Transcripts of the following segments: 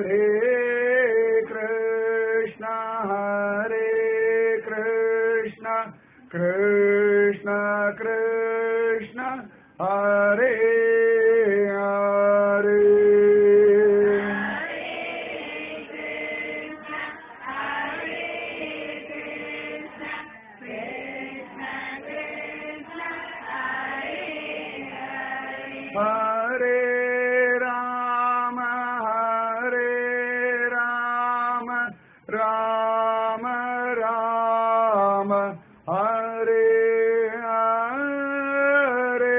हरे कृष्ण हरे कृष्ण कृष्ण कृष्ण हरे हरे हरे राम हरे राम राम राम हरे हरे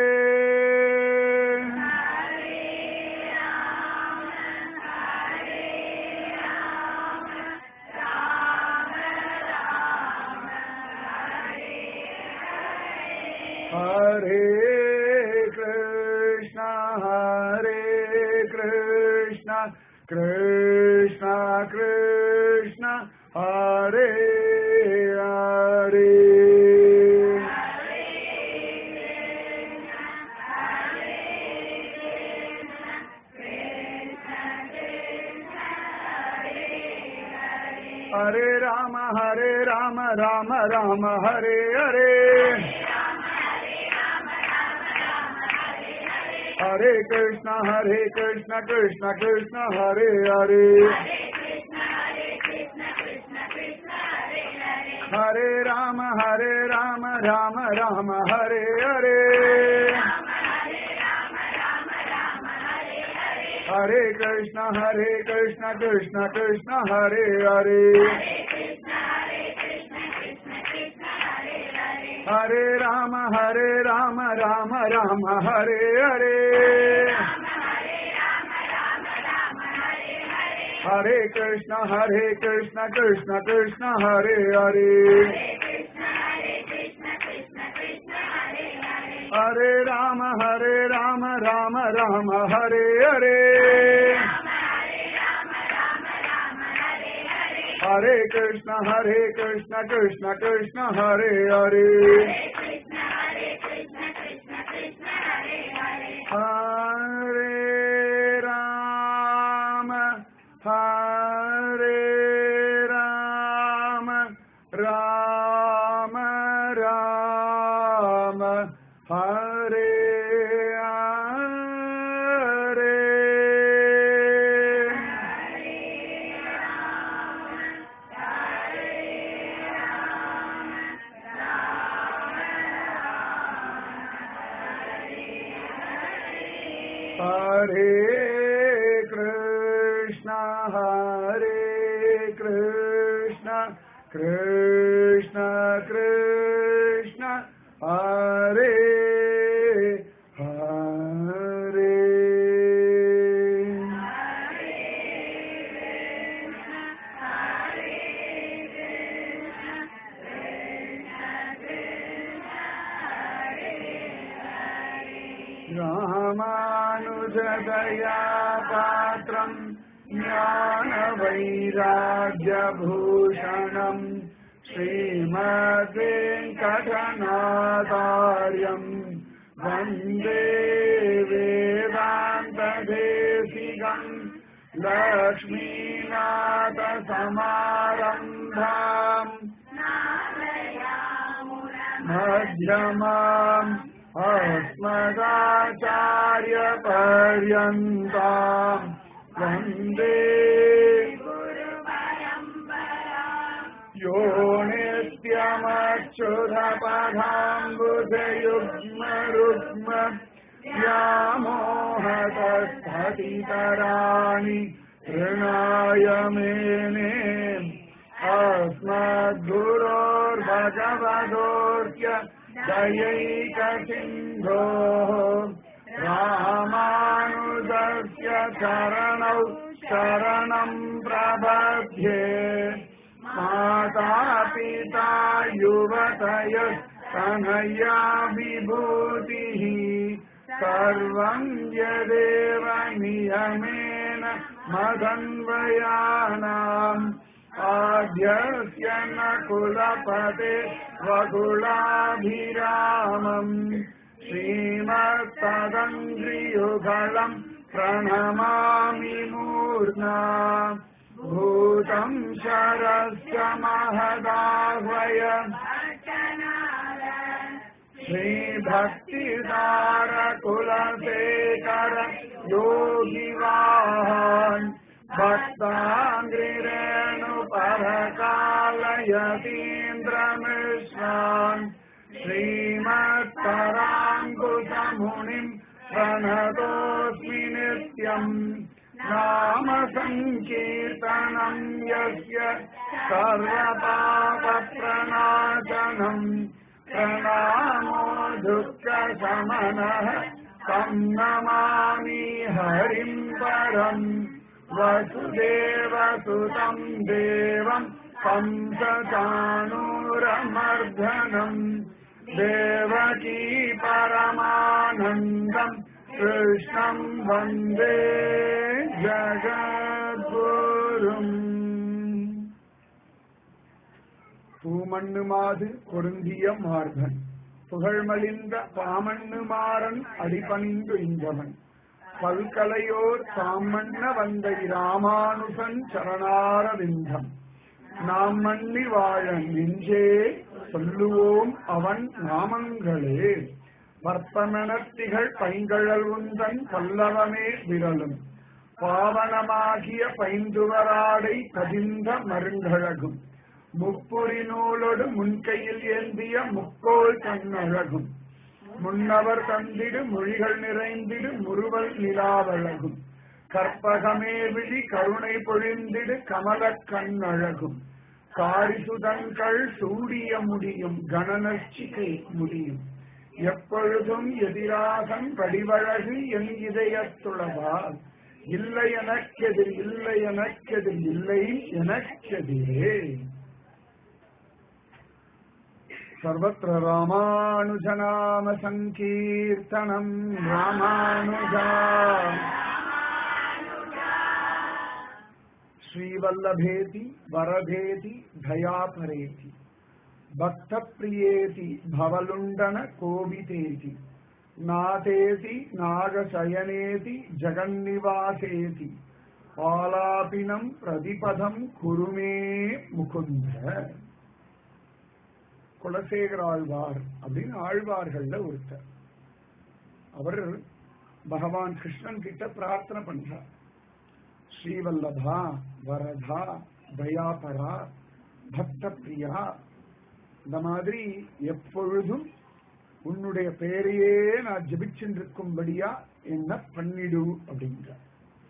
हरे कृष्ण हरे कृष्ण कृष्ण कृष्ण हरे हरे हरे राम हरे राम राम राम हरे हरे हरे कृष्ण हरे कृष्ण कृष्ण कृष्ण हरे हरे हरे राम हरे राम राम राम हरे हरे हरे कृष्ण हरे कृष्ण कृष्ण कृष्ण हरे हरे हरे राम हरे राम राम राम हरे हरे हरे कृष्ण हरे कृष्ण कृष्ण कृष्ण हरे हरे हरे राम हरे राम राम राम हरे हरे हरे कृष्ण हरे कृष्ण कृष्ण कृष्ण हरे हरे हरे राम हरे राम राम राम हरे हरे हरे कृष्ण हरे कृष्ण कृष्ण कृष्ण हरे हरे रामानुजदया पात्रम् ज्ञानवैराग्यभूषणम् श्रीमद्वेङ्कटनाथार्यम् वन्दे वेदान्तदेशिकम् लक्ष्मीनाथसमारम्भाम् मध्यमाम् अस्मदाचार्यपर्यन्ताम् वन्दे यो नित्यमच्युतपदाम्बुजयुग्मरुग्म व्यामोहतस्थतितराणि ऋणाय मेने अस्मद्गुरोर्भगवतोऽर्य दयैकसिन्धोः रामानुजस्य चरणौ शरणम् प्रबध्ये माता पिता युवतय तनया विभूतिः सर्वम् यदेव नियमेन मदन्वयानाम् आद्यस्य न कुलपते वकुलाभिरामम् श्रीमत्तदङ्घ्रियुगलम् प्रणमामि मूर्ना भूतं शरस्य महदाह्वय श्रीभक्तिसारकुलशेखर योगिवाहान् भक्ताङ्गिरेणुपरकालयतीन्द्रमिश्रान् श्रीमत्पराङ्कुशमुनिम् प्रणतोऽस्मि नित्यम् नाम सङ्कीर्तनम् यस्य सर्वपापप्रणाशनम् प्रणामो दुःखशमनः तं नमामि हरिम् परम् वसुदेवसुतं देवम् कंसचाणूरमर्धनम् देवकी परमानन्दम् कृष्णम् वन्दे ஜகத்குரும் பூமண்ணுமாது பொருந்திய மார்பன் புகழ்மலிந்த பாமண்ணு மாறன் அடிபணிந்து இந்தவன் பல்கலையோர் தாமண்ண வந்த ராமானுசன் சரணாரவிந்தம் நாம் மண்ணி வாழ நெஞ்சே சொல்லுவோம் அவன் நாமங்களே வர்த்தமனத்திகள் பைங்கழல் உந்தன் பல்லவமே விரலும் பாவனமாகிய பைந்துவராடை பதிந்த மருங்கழகும் முப்புரி நூலோடு முன்கையில் ஏந்திய முக்கோள் கண்ணழகும் முன்னவர் தந்திடு மொழிகள் நிறைந்திடு முறுவல் நிலாவழகும் கற்பகமே விழி கருணை பொழிந்திடு கமல கண்ணழகும் காரிசுதங்கள் சூடிய முடியும் கணனர்ச்சிகை முடியும் எப்பொழுதும் எதிராகன் படிவழகு என் இதயத்துளவால் இல்லை எனக்கெதிர் இல்லை எனக்கெதிர் இல்லை எனக்கெதிரே सर्वत्र रामानुजनाम सङ्कीर्तनम् रामानुजा श्रीवल्लभेति वरदेति धयापरेति भक्तप्रियेति भवलुण्डन कोवितेति नातेति नागशयनेति जगन्निवासेति आलापिनम् प्रतिपदम् कुरु मे मुकुन्द குலசேகர ஆழ்வார் அப்படின்னு ஆழ்வார்கள்ல ஒருத்தர் அவர் பகவான் கிருஷ்ணன் கிட்ட பிரார்த்தனை பண்றார் ஸ்ரீவல்லபா வரதா தயாபரா பக்த பிரியா இந்த மாதிரி எப்பொழுதும் உன்னுடைய பெயரையே நான் ஜபிச்சுருக்கும்படியா என்ன பண்ணிடு அப்படின்றார்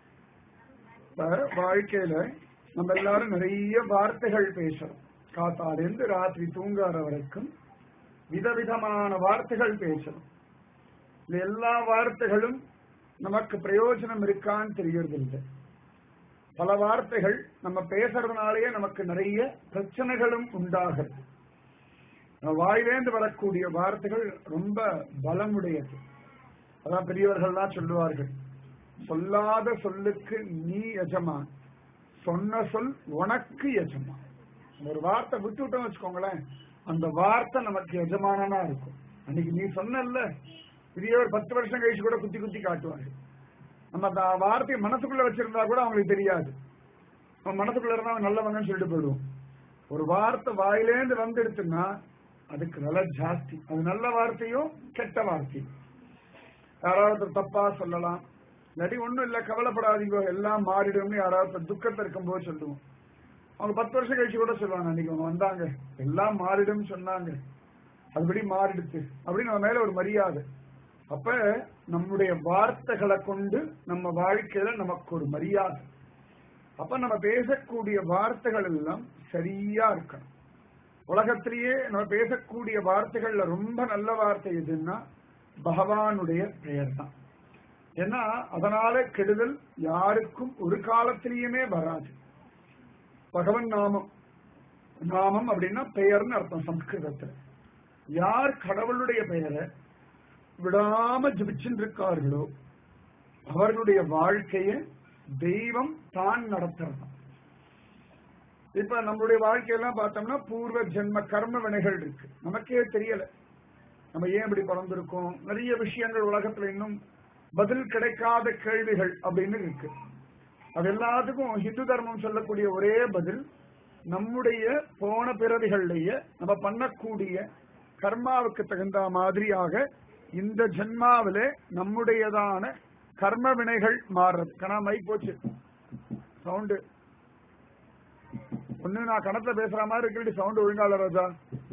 வாழ்க்கையில நம்ம எல்லாரும் நிறைய வார்த்தைகள் பேசுறோம் காத்தாலிருந்து ராத்திரி தூங்குற வரைக்கும் விதவிதமான வார்த்தைகள் பேசணும் இந்த எல்லா வார்த்தைகளும் நமக்கு பிரயோஜனம் இருக்கான்னு தெரியறதில்லை பல வார்த்தைகள் நம்ம பேசுறதுனாலேயே நமக்கு நிறைய பிரச்சனைகளும் உண்டாகுது வாயிலேந்து வரக்கூடிய வார்த்தைகள் ரொம்ப பலமுடையது அதான் பெரியவர்கள்லாம் சொல்லுவார்கள் சொல்லாத சொல்லுக்கு நீ எஜமான் சொன்ன சொல் உனக்கு எஜமான் ஒரு வார்த்தை விட்டு விட்டோம் வச்சுக்கோங்களேன் அந்த வார்த்தை நமக்கு எஜமானனா இருக்கும் அன்னைக்கு நீ சொன்னல இதே ஒரு பத்து வருஷம் கழிச்சு கூட குத்தி குத்தி காட்டுவாங்க நம்ம அந்த வார்த்தையை மனசுக்குள்ள வச்சிருந்தா கூட அவங்களுக்கு தெரியாது நம்ம மனசுக்குள்ள இருந்தா அவன் நல்லவங்கன்னு சொல்லிட்டு போயிடுவோம் ஒரு வார்த்தை வாயிலேந்து வந்துடுச்சுன்னா அதுக்கு விலை ஜாஸ்தி அது நல்ல வார்த்தையும் கெட்ட வார்த்தையும் யாராவது தப்பா சொல்லலாம் இல்லாட்டி ஒண்ணும் இல்ல கவலைப்படாதீங்க எல்லாம் மாறிடும்னு யாராவது துக்கத்தை இருக்கும்போது சொல்லுவோம் அவங்க பத்து வருஷம் கழிச்சு கூட சொல்லுவாங்க அன்னைக்கு அவங்க வந்தாங்க எல்லாம் மாறிடும் சொன்னாங்க அதுபடி மாறிடுச்சு அப்படின்னு நம்ம மேல ஒரு மரியாதை அப்ப நம்முடைய வார்த்தைகளை கொண்டு நம்ம வாழ்க்கையில நமக்கு ஒரு மரியாதை அப்ப நம்ம பேசக்கூடிய வார்த்தைகள் எல்லாம் சரியா இருக்கணும் உலகத்திலேயே நம்ம பேசக்கூடிய வார்த்தைகள்ல ரொம்ப நல்ல வார்த்தை எதுன்னா பகவானுடைய பெயர் தான் ஏன்னா அதனால கெடுதல் யாருக்கும் ஒரு காலத்திலேயுமே வராது பகவன் நாமம் நாமம் அப்படின்னா பெயர்னு அர்த்தம் சம்ஸ்கிருதத்துல யார் கடவுளுடைய பெயரை விடாம ஜபிச்சுட்டு இருக்கார்களோ அவர்களுடைய வாழ்க்கைய தெய்வம் தான் நடத்துறது இப்ப நம்மளுடைய வாழ்க்கையெல்லாம் பார்த்தோம்னா பூர்வ ஜென்ம கர்ம வினைகள் இருக்கு நமக்கே தெரியல நம்ம ஏன் இப்படி பிறந்திருக்கோம் நிறைய விஷயங்கள் உலகத்துல இன்னும் பதில் கிடைக்காத கேள்விகள் அப்படின்னு இருக்கு அது எல்லாத்துக்கும் ஹிந்து தர்மம் சொல்லக்கூடிய ஒரே பதில் நம்முடைய போன பிறவிகள்லயே நம்ம பண்ணக்கூடிய கர்மாவுக்கு தகுந்த மாதிரியாக இந்த ஜென்மாவில நம்முடையதான கர்ம வினைகள் மாறுறது கணா மை போச்சு சவுண்டு ஒண்ணு நான் கணத்துல பேசுற மாதிரி இருக்கு சவுண்ட் ஒழுங்கால ராஜா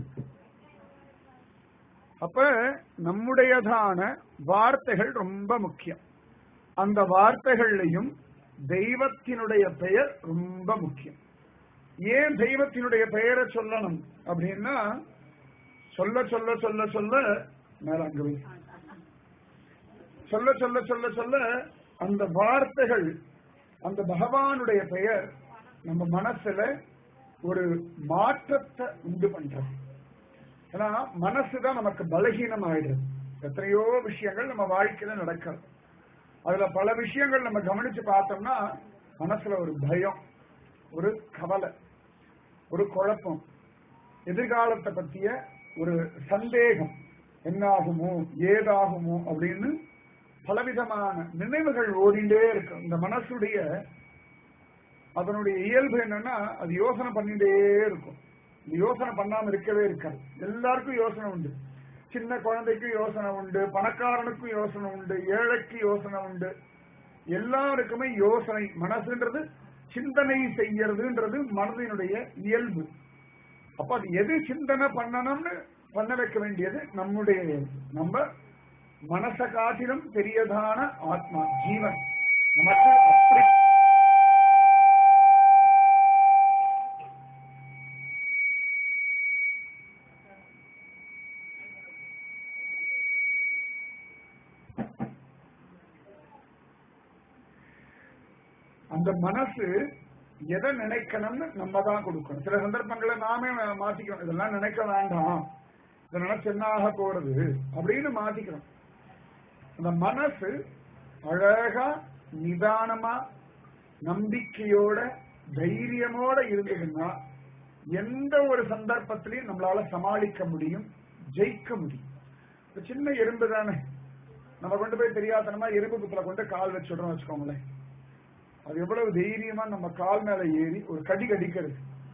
அப்ப நம்முடையதான வார்த்தைகள் ரொம்ப முக்கியம் அந்த வார்த்தைகள்லையும் தெய்வத்தினுடைய பெயர் ரொம்ப முக்கியம் ஏன் தெய்வத்தினுடைய பெயரை சொல்லணும் அப்படின்னா சொல்ல சொல்ல சொல்ல சொல்ல மேல அங்க வை. சொல்ல சொல்ல சொல்ல சொல்ல அந்த வார்த்தைகள் அந்த பகவானுடைய பெயர் நம்ம மனசுல ஒரு மாற்றத்தை உண்டு பண்றது ஏன்னா மனசுதான் நமக்கு பலகீனம் ஆயிடுது எத்தனையோ விஷயங்கள் நம்ம வாழ்க்கையில நடக்கிறது அதுல பல விஷயங்கள் நம்ம கவனிச்சு பார்த்தோம்னா மனசுல ஒரு பயம் ஒரு கவலை ஒரு குழப்பம் எதிர்காலத்தை பத்திய ஒரு சந்தேகம் என்னாகுமோ ஏதாகுமோ அப்படின்னு பலவிதமான நினைவுகள் ஓடிண்டே இருக்கு இந்த மனசுடைய அதனுடைய இயல்பு என்னன்னா அது யோசனை பண்ணிட்டே இருக்கும் இந்த யோசனை பண்ணாம இருக்கவே இருக்காது எல்லாருக்கும் யோசனை உண்டு சின்ன குழந்தைக்கு யோசனை உண்டு பணக்காரனுக்கும் யோசனை உண்டு ஏழைக்கு யோசனை உண்டு எல்லாருக்குமே யோசனை மனசுன்றது சிந்தனை செய்யறதுன்றது மனதினுடைய இயல்பு அப்ப அது எது சிந்தனை பண்ணணும்னு பண்ண வைக்க வேண்டியது நம்முடைய இயல்பு நம்ம மனச காட்டிலும் பெரியதான ஆத்மா ஜீவன் நமக்கு அப்படி அந்த மனசு எதை நினைக்கணும்னு நம்ம தான் கொடுக்கணும் சில சந்தர்ப்பங்களை நாமே மாத்திக்கிறோம் இதெல்லாம் நினைக்க வேண்டாம் இதை நினைச்சு என்ன ஆக போறது அப்படின்னு மாத்திக்கிறோம் அந்த மனசு அழகா நிதானமா நம்பிக்கையோட தைரியமோட இருந்ததுன்னா எந்த ஒரு சந்தர்ப்பத்திலையும் நம்மளால சமாளிக்க முடியும் ஜெயிக்க முடியும் ஒரு சின்ன எறும்பு தானே நம்ம கொண்டு போய் தெரியாதனமா எறும்பு புத்துல கொண்டு கால் வச்சுடுறோம் வச்சுக்கோங்களேன் அது எவ்வளவு தைரியமா நம்ம கால் மேல ஏறி ஒரு கடி கடிக்கிறது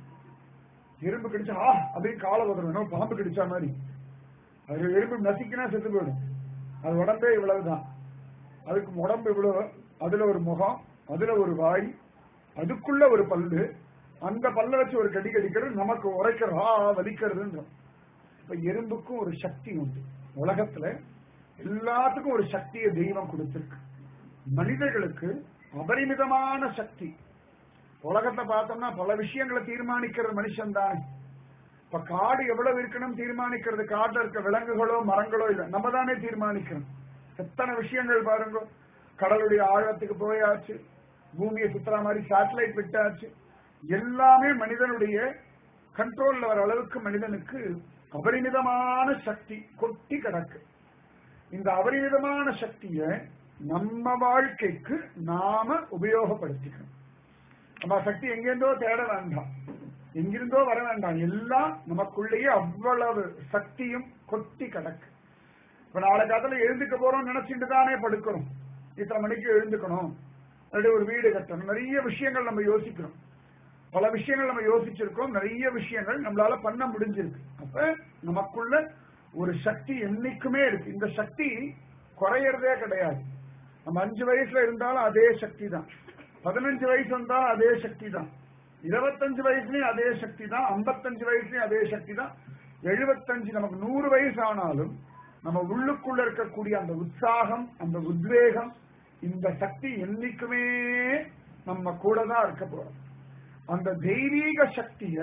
எறும்பு கடிச்சா ஆ அப்படின்னு காலை உதறணும் பாம்பு கடிச்சா மாதிரி அது எறும்பு நசிக்கினா செத்து போயிடும் அது உடம்பே இவ்வளவுதான் அதுக்கு உடம்பு இவ்வளவு அதுல ஒரு முகம் அதுல ஒரு வாய் அதுக்குள்ள ஒரு பல்லு அந்த பல்ல வச்சு ஒரு கடி கடிக்கிறது நமக்கு உரைக்கிறது ஆ வலிக்கிறதுன்றோம் இப்ப எறும்புக்கும் ஒரு சக்தி உண்டு உலகத்துல எல்லாத்துக்கும் ஒரு சக்தியை தெய்வம் கொடுத்திருக்கு மனிதர்களுக்கு அபரிமிதமான சக்தி உலகத்தை பார்த்தோம்னா பல விஷயங்களை தீர்மானிக்கிறது மனுஷன் தானே இப்ப காடு எவ்வளவு இருக்கணும் தீர்மானிக்கிறது காட்டுல இருக்க விலங்குகளோ மரங்களோ இல்ல நம்ம தானே தீர்மானிக்கணும் எத்தனை விஷயங்கள் பாருங்க கடலுடைய ஆழத்துக்கு போயாச்சு பூமியை சுத்துற மாதிரி சேட்டலைட் விட்டாச்சு எல்லாமே மனிதனுடைய கண்ட்ரோல்ல வர அளவுக்கு மனிதனுக்கு அபரிமிதமான சக்தி கொட்டி கிடக்கு இந்த அபரிமிதமான சக்தியை நம்ம வாழ்க்கைக்கு நாம உபயோகப்படுத்திக்கணும் நம்ம சக்தி எங்கிருந்தோ தேட வேண்டாம் எங்கிருந்தோ வர வேண்டாம் எல்லாம் நமக்குள்ளேயே அவ்வளவு சக்தியும் கொட்டி கிடக்கு இப்ப நாளை காலத்துல எழுந்துக்க போறோம் நினைச்சிட்டு தானே படுக்கிறோம் இத்தனை மணிக்கு எழுந்துக்கணும் அப்படி ஒரு வீடு கட்டணும் நிறைய விஷயங்கள் நம்ம யோசிக்கிறோம் பல விஷயங்கள் நம்ம யோசிச்சிருக்கோம் நிறைய விஷயங்கள் நம்மளால பண்ண முடிஞ்சிருக்கு அப்ப நமக்குள்ள ஒரு சக்தி என்னைக்குமே இருக்கு இந்த சக்தி குறையறதே கிடையாது நம்ம அஞ்சு வயசுல இருந்தாலும் அதே சக்தி தான் பதினஞ்சு வயசு வந்தாலும் அதே சக்தி தான் இருபத்தஞ்சு வயசுலயும் அதே சக்தி தான் ஐம்பத்தஞ்சு வயசுலயும் அதே சக்தி தான் எழுபத்தஞ்சு நமக்கு நூறு வயசு ஆனாலும் நம்ம உள்ளுக்குள்ள இருக்கக்கூடிய அந்த உற்சாகம் அந்த உத்வேகம் இந்த சக்தி என்னைக்குமே நம்ம கூட தான் இருக்க போறோம் அந்த தெய்வீக சக்திய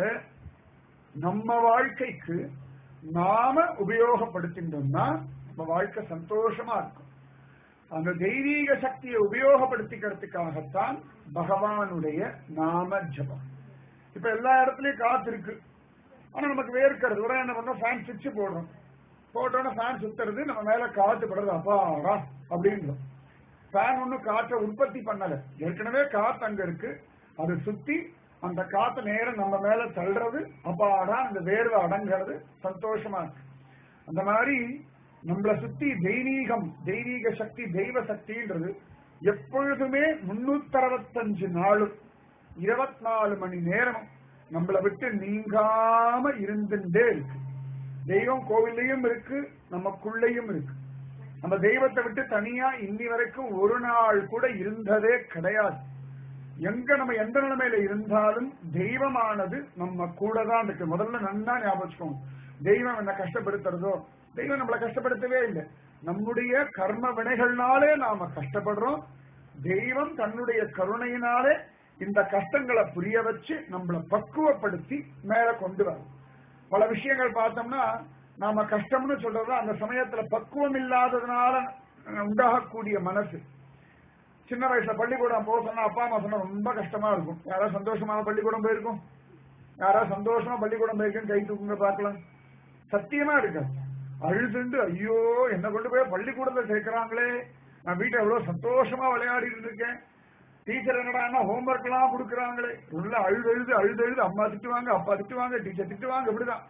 நம்ம வாழ்க்கைக்கு நாம உபயோகப்படுத்திட்டோம்னா நம்ம வாழ்க்கை சந்தோஷமா இருக்கும் அந்த தெய்வீக சக்தியை உபயோகப்படுத்திக்கிறதுக்காகத்தான் பகவானுடைய நாம ஜபம் இப்ப எல்லா இடத்துலயும் காத்து இருக்கு ஆனா நமக்கு வேர்க்கிறது உடனே என்ன பண்ணோம் ஃபேன் சுவிட்ச் போடுறோம் போட்டோன்னா ஃபேன் சுத்துறது நம்ம மேல காத்து படுறது அப்பாடா அப்படின்றோம் ஃபேன் ஒன்னும் காற்றை உற்பத்தி பண்ணல ஏற்கனவே காத்து அங்க இருக்கு அது சுத்தி அந்த காத்து நேரம் நம்ம மேல தள்ளுறது அப்பாடா அந்த வேர்வை அடங்கிறது சந்தோஷமா இருக்கு அந்த மாதிரி நம்மளை சுத்தி தெய்வீகம் தெய்வீக சக்தி தெய்வ சக்தின்றது எப்பொழுதுமே முன்னூத்தி அறுபத்தஞ்சு நாளும் இருபத்தி நாலு மணி நேரம் நம்மளை விட்டு நீங்காம இருந்துட்டே இருக்கு தெய்வம் கோவில்லையும் இருக்கு நமக்குள்ளேயும் இருக்கு நம்ம தெய்வத்தை விட்டு தனியா இன்னி வரைக்கும் ஒரு நாள் கூட இருந்ததே கிடையாது எங்க நம்ம எந்த நிலைமையில இருந்தாலும் தெய்வமானது நம்ம கூட தான் இருக்கு முதல்ல நன்னா ஞாபகம் வச்சுக்கோங்க தெய்வம் என்ன கஷ்டப்படுத்துறதோ தெய்வம் நம்மளை கஷ்டப்படுத்தவே இல்லை நம்முடைய கர்ம வினைகள்னாலே நாம கஷ்டப்படுறோம் தெய்வம் தன்னுடைய கருணையினாலே இந்த கஷ்டங்களை புரிய வச்சு நம்மளை பக்குவப்படுத்தி மேல கொண்டு வரும் பல விஷயங்கள் பார்த்தோம்னா நாம கஷ்டம்னு சொல்றது அந்த சமயத்துல பக்குவம் இல்லாததுனால உண்டாகக்கூடிய மனசு சின்ன வயசுல பள்ளிக்கூடம் போக சொன்னா அப்பா அம்மா சொன்னா ரொம்ப கஷ்டமா இருக்கும் யாராவது சந்தோஷமான பள்ளிக்கூடம் போயிருக்கும் யாராவது சந்தோஷமா பள்ளிக்கூடம் போயிருக்கும் கை தூக்குங்க பார்க்கலாம் சத்தியமா இருக்கு அழுதுண்டு ஐயோ என்ன கொண்டு போய் பள்ளிக்கூடத்துல சேர்க்கிறாங்களே நான் வீட்டை எவ்வளவு சந்தோஷமா விளையாடிட்டு இருக்கேன் டீச்சர் என்னடா ஹோம்ஒர்க் எல்லாம் கொடுக்குறாங்களே உள்ள அழுது அழுது அழுது அழுது அம்மா திட்டுவாங்க அப்பா திட்டுவாங்க டீச்சர் திட்டுவாங்க இப்படிதான்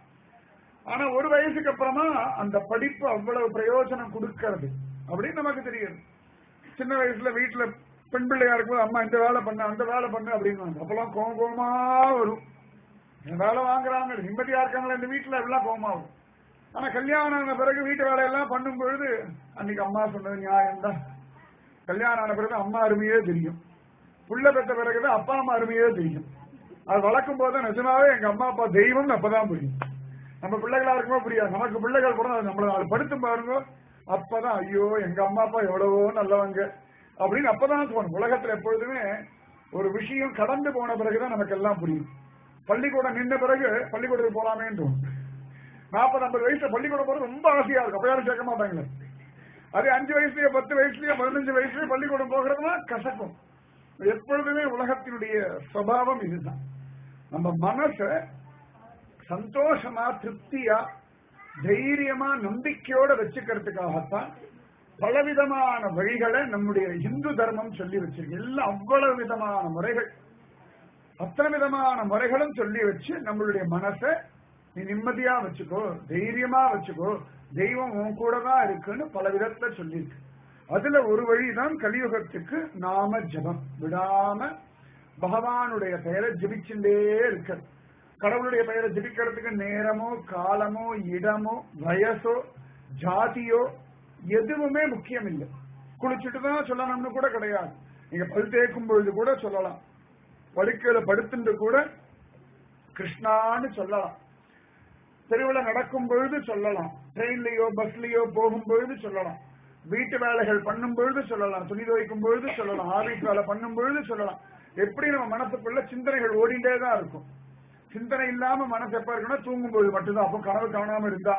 ஆனா ஒரு வயசுக்கு அப்புறமா அந்த படிப்பு அவ்வளவு பிரயோஜனம் கொடுக்கறது அப்படின்னு நமக்கு தெரியுது சின்ன வயசுல வீட்டுல பெண் பிள்ளையா இருக்கும்போது அம்மா இந்த வேலை பண்ண அந்த வேலை பண்ணு அப்படின்னு அப்பெல்லாம் கோவம் கோவமா வரும் இந்த வேலை வாங்குறாங்க நிம்மதியா இருக்காங்களா இந்த வீட்டுல எல்லாம் கோவமா வரும் ஆனா கல்யாணம் ஆன பிறகு வீட்டு வேலையெல்லாம் பண்ணும் பொழுது அன்னைக்கு அம்மா சொன்னது நியாயம் தான் கல்யாணம் ஆன பிறகு அம்மா அருமையே தெரியும் புள்ள பெற்ற பிறகுதான் அப்பா அம்மா அருமையே தெரியும் அது வளர்க்கும் போது நிஜமாவே எங்க அம்மா அப்பா தெய்வம் அப்பதான் புரியும் நம்ம பிள்ளைகளா இருக்குமோ புரியாது நமக்கு பிள்ளைகள் கூட நம்மள நாலு படுத்தும் பாருங்க அப்பதான் ஐயோ எங்க அம்மா அப்பா எவ்வளவோ நல்லவங்க அப்படின்னு அப்பதான் தோணும் உலகத்துல எப்பொழுதுமே ஒரு விஷயம் கடந்து போன பிறகுதான் நமக்கு எல்லாம் புரியும் பள்ளிக்கூடம் நின்ன பிறகு பள்ளிக்கூடத்துக்கு போலாமேன்னு தோணும் நாற்பது ஐம்பது வயசுல பள்ளிக்கூடம் போறது ரொம்ப ஆசையா இருக்கும் அப்ப யாரும் சேர்க்க மாட்டாங்களே அதே அஞ்சு வயசுலயோ பத்து வயசுலயோ பதினஞ்சு வயசுலயோ பள்ளிக்கூடம் போகிறதுனா கசக்கும் எப்பொழுதுமே உலகத்தினுடைய சுவாவம் இதுதான் நம்ம மனச சந்தோஷமா திருப்தியா தைரியமா நம்பிக்கையோட வச்சுக்கிறதுக்காகத்தான் பலவிதமான வழிகளை நம்முடைய இந்து தர்மம் சொல்லி வச்சிருக்கு எல்லாம் அவ்வளவு விதமான முறைகள் அத்தனை விதமான முறைகளும் சொல்லி வச்சு நம்மளுடைய மனசை நீ நிம்மதியா வச்சுக்கோ தைரியமா வச்சுக்கோ தெய்வம் உன் கூட தான் இருக்குன்னு பல விதத்துல சொல்லியிருக்கு அதுல ஒரு வழிதான் கலியுகத்துக்கு நாம ஜபம் விடாம பகவானுடைய பெயரை ஜபிச்சுட்டே இருக்க கடவுளுடைய பெயரை ஜபிக்கிறதுக்கு நேரமோ காலமோ இடமோ வயசோ ஜாதியோ எதுவுமே முக்கியம் இல்லை குளிச்சுட்டு தான் சொல்லணும்னு கூட கிடையாது நீங்க பல் தேய்க்கும் பொழுது கூட சொல்லலாம் படுக்கையில படுத்துட்டு கூட கிருஷ்ணான்னு சொல்லலாம் தெருவில் நடக்கும் பொழுது சொல்லலாம் ட்ரெயின்லயோ பஸ்லயோ போகும் பொழுது சொல்லலாம் வீட்டு வேலைகள் பண்ணும் பொழுது சொல்லலாம் துணி துவைக்கும் பொழுது சொல்லலாம் ஆபீஸ் வேலை பண்ணும் பொழுது சொல்லலாம் எப்படி நம்ம மனசுக்குள்ள சிந்தனைகள் ஓடிண்டே தான் இருக்கும் சிந்தனை இல்லாம மனசு எப்ப இருக்குன்னா தூங்கும் பொழுது மட்டும்தான் அப்போ கனவு காணாம இருந்தா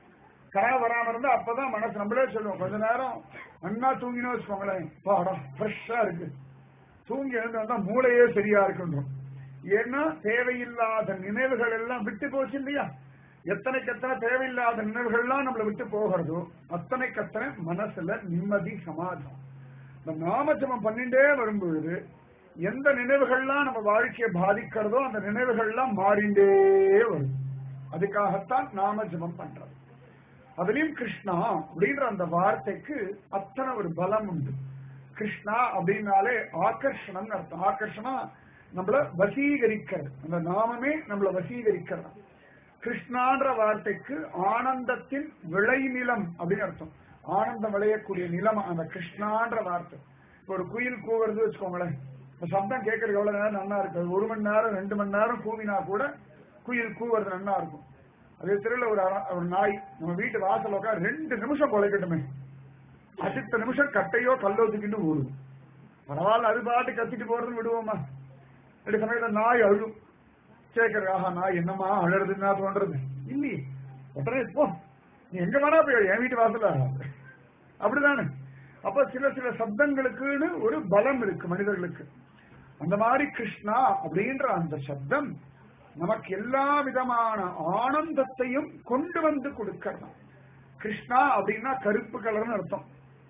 கனவு வராம இருந்தா அப்பதான் மனசு நம்மளே சொல்லுவோம் கொஞ்ச நேரம் அண்ணா தூங்கினோம் வச்சுக்கோங்களேன் பாடா ஃப்ரெஷ்ஷா இருக்கு தூங்கி எழுந்தா மூளையே சரியா இருக்குன்றோம் ஏன்னா தேவையில்லாத நினைவுகள் எல்லாம் விட்டு போச்சு இல்லையா எத்தனைக்கு எத்தனை தேவையில்லாத நினைவுகள்லாம் நம்மளை விட்டு போகிறதோ அத்தனைக்கு அத்தனை மனசுல நிம்மதி சமாதானம் இந்த நாமஜபம் பண்ணிட்டே வரும்பொழுது எந்த நினைவுகள்லாம் நம்ம வாழ்க்கையை பாதிக்கிறதோ அந்த நினைவுகள்லாம் மாறிண்டே வரும் அதுக்காகத்தான் நாம ஜபம் பண்றது அதுலயும் கிருஷ்ணா அப்படின்ற அந்த வார்த்தைக்கு அத்தனை ஒரு பலம் உண்டு கிருஷ்ணா அப்படின்னாலே ஆகர்ஷணம் அர்த்தம் ஆகர்ஷணா நம்மள வசீகரிக்கிறது அந்த நாமமே நம்மள வசீகரிக்கிறது கிருஷ்ணான்ற வார்த்தைக்கு ஆனந்தத்தின் விளைநிலம் அப்படின்னு அர்த்தம் ஆனந்தம் விளையக்கூடிய நிலம் அந்த கிருஷ்ணான்ற வார்த்தை இப்போ ஒரு குயில் கூவுறது வச்சுக்கோங்களேன் இந்த சப்தம் கேட்கறது எவ்வளவு நேரம் நல்லா இருக்கு ஒரு மணி நேரம் ரெண்டு மணி நேரம் கூவினா கூட குயில் கூவுறது நல்லா இருக்கும் அதே தெருவில் ஒரு அர- ஒரு நாய் நம்ம வீட்டு வாசல் உட்கார் ரெண்டு நிமிஷம் குலைக்கட்டுமே அடுத்த நிமிஷம் கட்டையோ கல்லோ தூக்கிட்டு ஓடும் பரவாயில்ல அது பாட்டு கத்திட்டு போறது விடுவோமா ரெண்டு சமயத்துல நாய் அழும் கேட்கறது ஆஹா நாய் என்னமா அழறதுன்னா தோன்றது இல்லையே உடனே போ நீ எங்க வேணா போய் என் வீட்டு வாசல்ல அப்படிதானே அப்ப சில சில சப்தங்களுக்குன்னு ஒரு பலம் இருக்கு மனிதர்களுக்கு அந்த மாதிரி கிருஷ்ணா அப்படின்ற அந்த சப்தம் நமக்கு எல்லா விதமான ஆனந்தத்தையும் கொண்டு வந்து கொடுக்கணும் கிருஷ்ணா அப்படின்னா கருப்பு கலர்னு அர்த்தம்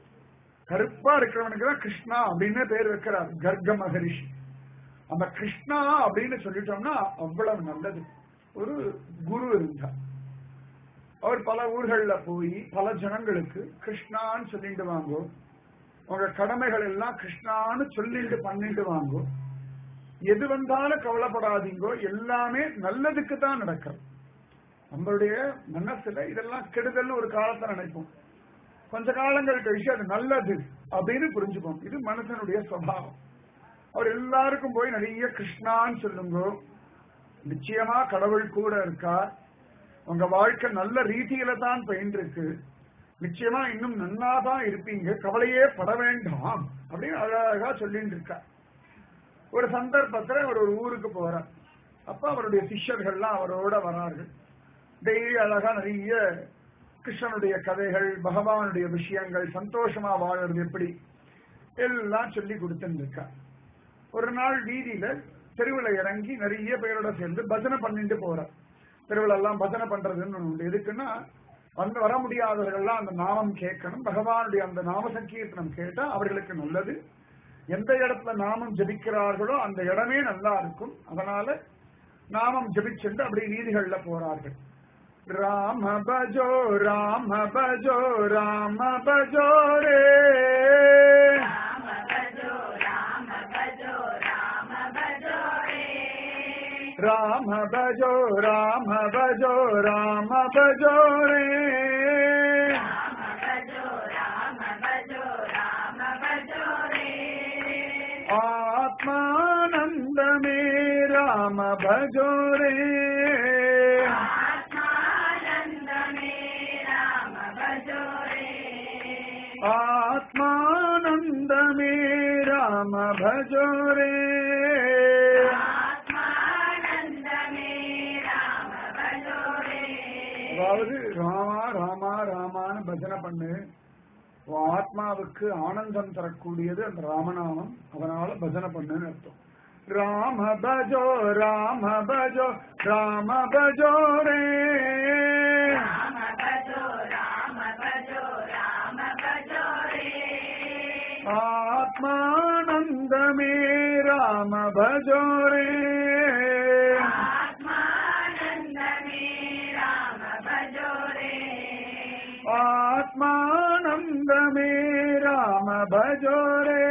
கருப்பா இருக்கிறவனுக்கு தான் கிருஷ்ணா அப்படின்னு பேர் வைக்கிறார் கர்க மகரிஷி அந்த கிருஷ்ணா அப்படின்னு சொல்லிட்டோம்னா அவ்வளவு நல்லது ஒரு குரு இருந்தார் அவர் பல ஊர்கள்ல போய் பல ஜனங்களுக்கு கிருஷ்ணான்னு சொல்லிட்டு வாங்கோ உங்க கடமைகள் எல்லாம் கிருஷ்ணான்னு சொல்லிட்டு பண்ணிட்டு வாங்கோ எது வந்தாலும் கவலைப்படாதீங்கோ எல்லாமே நல்லதுக்கு தான் நடக்கும் நம்மளுடைய மனசுல இதெல்லாம் கெடுதல்னு ஒரு காலத்துல நினைப்போம் கொஞ்ச காலங்கள் கழிச்சு அது நல்லது அப்படின்னு புரிஞ்சுப்போம் இது மனுஷனுடைய சுவாவம் அவர் எல்லாருக்கும் போய் நிறைய கிருஷ்ணான்னு சொல்லுங்க நிச்சயமா கடவுள் கூட இருக்கார் உங்க வாழ்க்கை நல்ல ரீதியில தான் பயின்றிருக்கு நிச்சயமா இன்னும் நன்னா தான் இருப்பீங்க கவலையே பட வேண்டாம் அப்படின்னு அழகா சொல்லிட்டு இருக்கார் ஒரு சந்தர்ப்பத்துல அவர் ஒரு ஊருக்கு போறார் அப்ப அவருடைய சிஷ்யர்கள்லாம் அவரோட வரார்கள் டெய்லி அழகா நிறைய கிருஷ்ணனுடைய கதைகள் பகவானுடைய விஷயங்கள் சந்தோஷமா வாழறது எப்படி எல்லாம் சொல்லி கொடுத்துட்டு இருக்கா ஒரு நாள் வீதியில தெருவில் இறங்கி நிறைய பேரோட சேர்ந்து பஜனை பண்ணிட்டு போறார் தெருவில் எல்லாம் பஜனை பண்றதுன்னு ஒண்ணு உண்டு எதுக்குன்னா வந்து வர முடியாதவர்கள்லாம் அந்த நாமம் கேட்கணும் பகவானுடைய அந்த நாம சங்கீர்த்தனம் கேட்டா அவர்களுக்கு நல்லது எந்த இடத்துல நாமம் ஜபிக்கிறார்களோ அந்த இடமே நல்லா இருக்கும் அதனால நாமம் ஜபிச்சுட்டு அப்படி வீதிகள்ல போறார்கள் ராம பஜோ ராம பஜோ ராம பஜோ ரே ராம பஜோ ராம பஜோ ராம பஜோ ரே आत्मानंद में राम भजो रे आत्मानंद में राम भजो रे அதாவது ராமா ராமா ராமான்னு பஜனை பண்ணு உன் ஆத்மாவுக்கு ஆனந்தம் தரக்கூடியது அந்த ராமநாமம் அதனால பஜனை பண்ணுன்னு அர்த்தம் ராம பஜோ ராம பஜோ ராம பஜோ ரே ஆத்மானந்த மே ராம பஜோ ரே आत्मानंद में राम भजो रे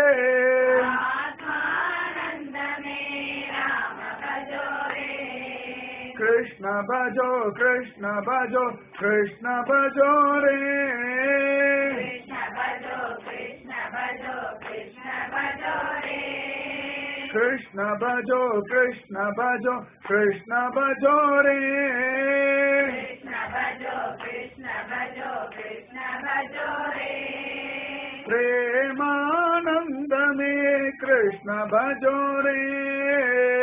कृष्ण भजो कृष्ण भजो कृष्ण भजो रे कृष्ण भजो कृष्ण भजो कृष्ण भजो रे प्रेमानंद में कृष्ण भजो रे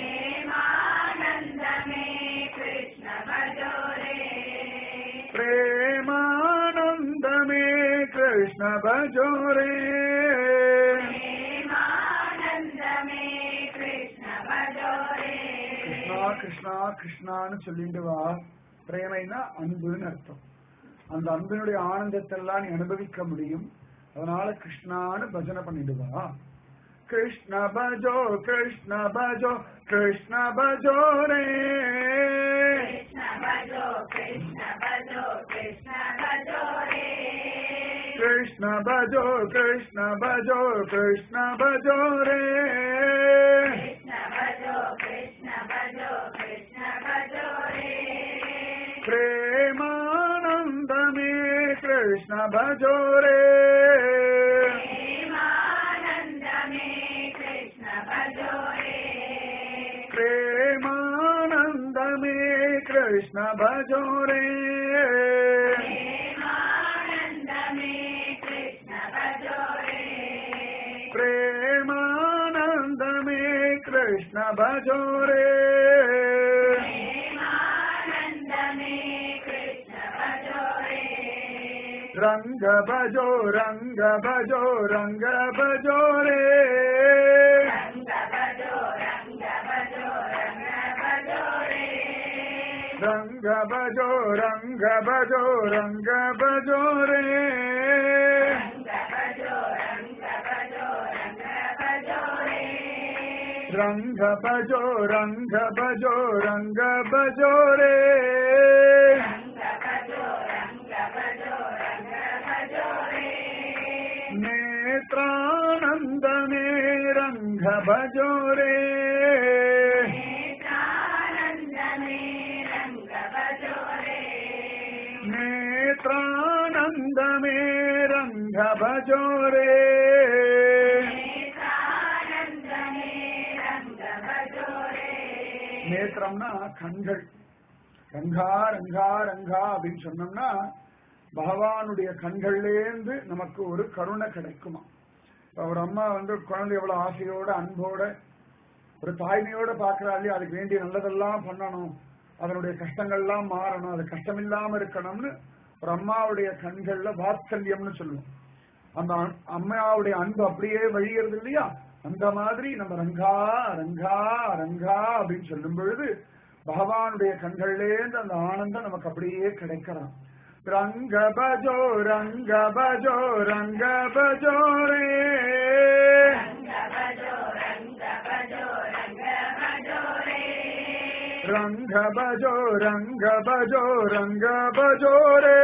प्रेमानंद में कृष्ण भजो रे கிருஷ்ணா கிருஷ்ணா கிருஷ்ணான்னு சொல்லிட்டு வா பிரேமைனா அன்புன்னு அர்த்தம் அந்த அன்பினுடைய ஆனந்தத்தை எல்லாம் நீ அனுபவிக்க முடியும் அதனால கிருஷ்ணான்னு பஜனை பண்ணிட்டு வா கிருஷ்ண பஜோ கிருஷ்ண பஜோ கிருஷ்ண பஜோ ரே கிருஷ்ண பஜோ கிருஷ்ண பஜோ கிருஷ்ண பஜோ ரே प्रेमानंद में कृष्ण भजो रे प्रेमानंद में कृष्ण भजो रे प्रेमानंद में कृष्ण भजो रे रंग भजो रंग भजो रंग भजो रे रंग भजो रंग भजो रंग भजो रे रंग भजो रंग भजो रंग भजो रे रङ्ग भजो रे नेत्रानन्द मे रङ्ग भजो रे நேத்திரம்னா கண்கள் ரங்கா ரங்கா ரங்கா அப்படின்னு சொன்னோம்னா பகவானுடைய கண்கள்லேருந்து நமக்கு ஒரு கருணை கிடைக்குமா இப்ப ஒரு அம்மா வந்து குழந்தை எவ்வளவு ஆசையோட அன்போட ஒரு தாய்மையோட பாக்குறா இல்லையா அதுக்கு வேண்டிய நல்லதெல்லாம் பண்ணணும் அதனுடைய கஷ்டங்கள்லாம் மாறணும் அது கஷ்டம் இல்லாம இருக்கணும்னு ஒரு அம்மாவுடைய கண்கள்ல வாத்சல்யம்னு சொல்லுவோம் அந்த அன்- அம்மாவுடைய அன்பு அப்படியே வழியறது இல்லையா அந்த மாதிரி நம்ம ரங்கா ரங்கா ரங்கா அப்படின்னு சொல்லும் பொழுது பகவானுடைய கண்கள்லேருந்து அந்த ஆனந்தம் நமக்கு அப்படியே கிடைக்கலாம் ரங்க பஜோ ரங்க பஜோ ரங்க பஜோ ரே ரங்க பஜோ ரங்க பஜோ ரங்க பஜோ ரே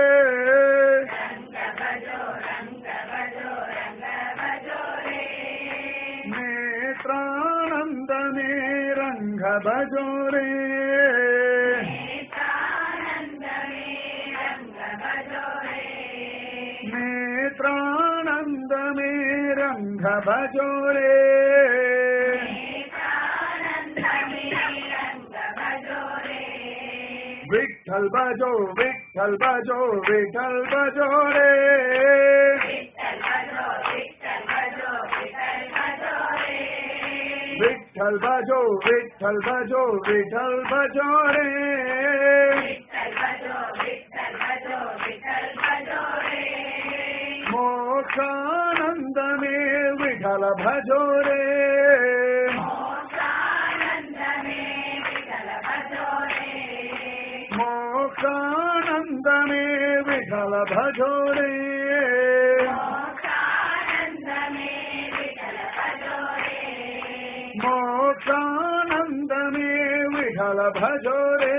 நேத்ரானந்த மே ரங்க பஜோ ரே நேத்ரானந்த மே ரங்க பஜோ ரே विठ्ठल बजो विठ्ठल बजो विठ्ठल बजो रे विठ्ठल बजो विठ्ठल बजो विठ्ठल बजो रे मोक्षानंद में विठ्ठल भजो रे मोक्षानंद में विठ्ठल भजो रे मोक्षानंद में विठ्ठल भजो रे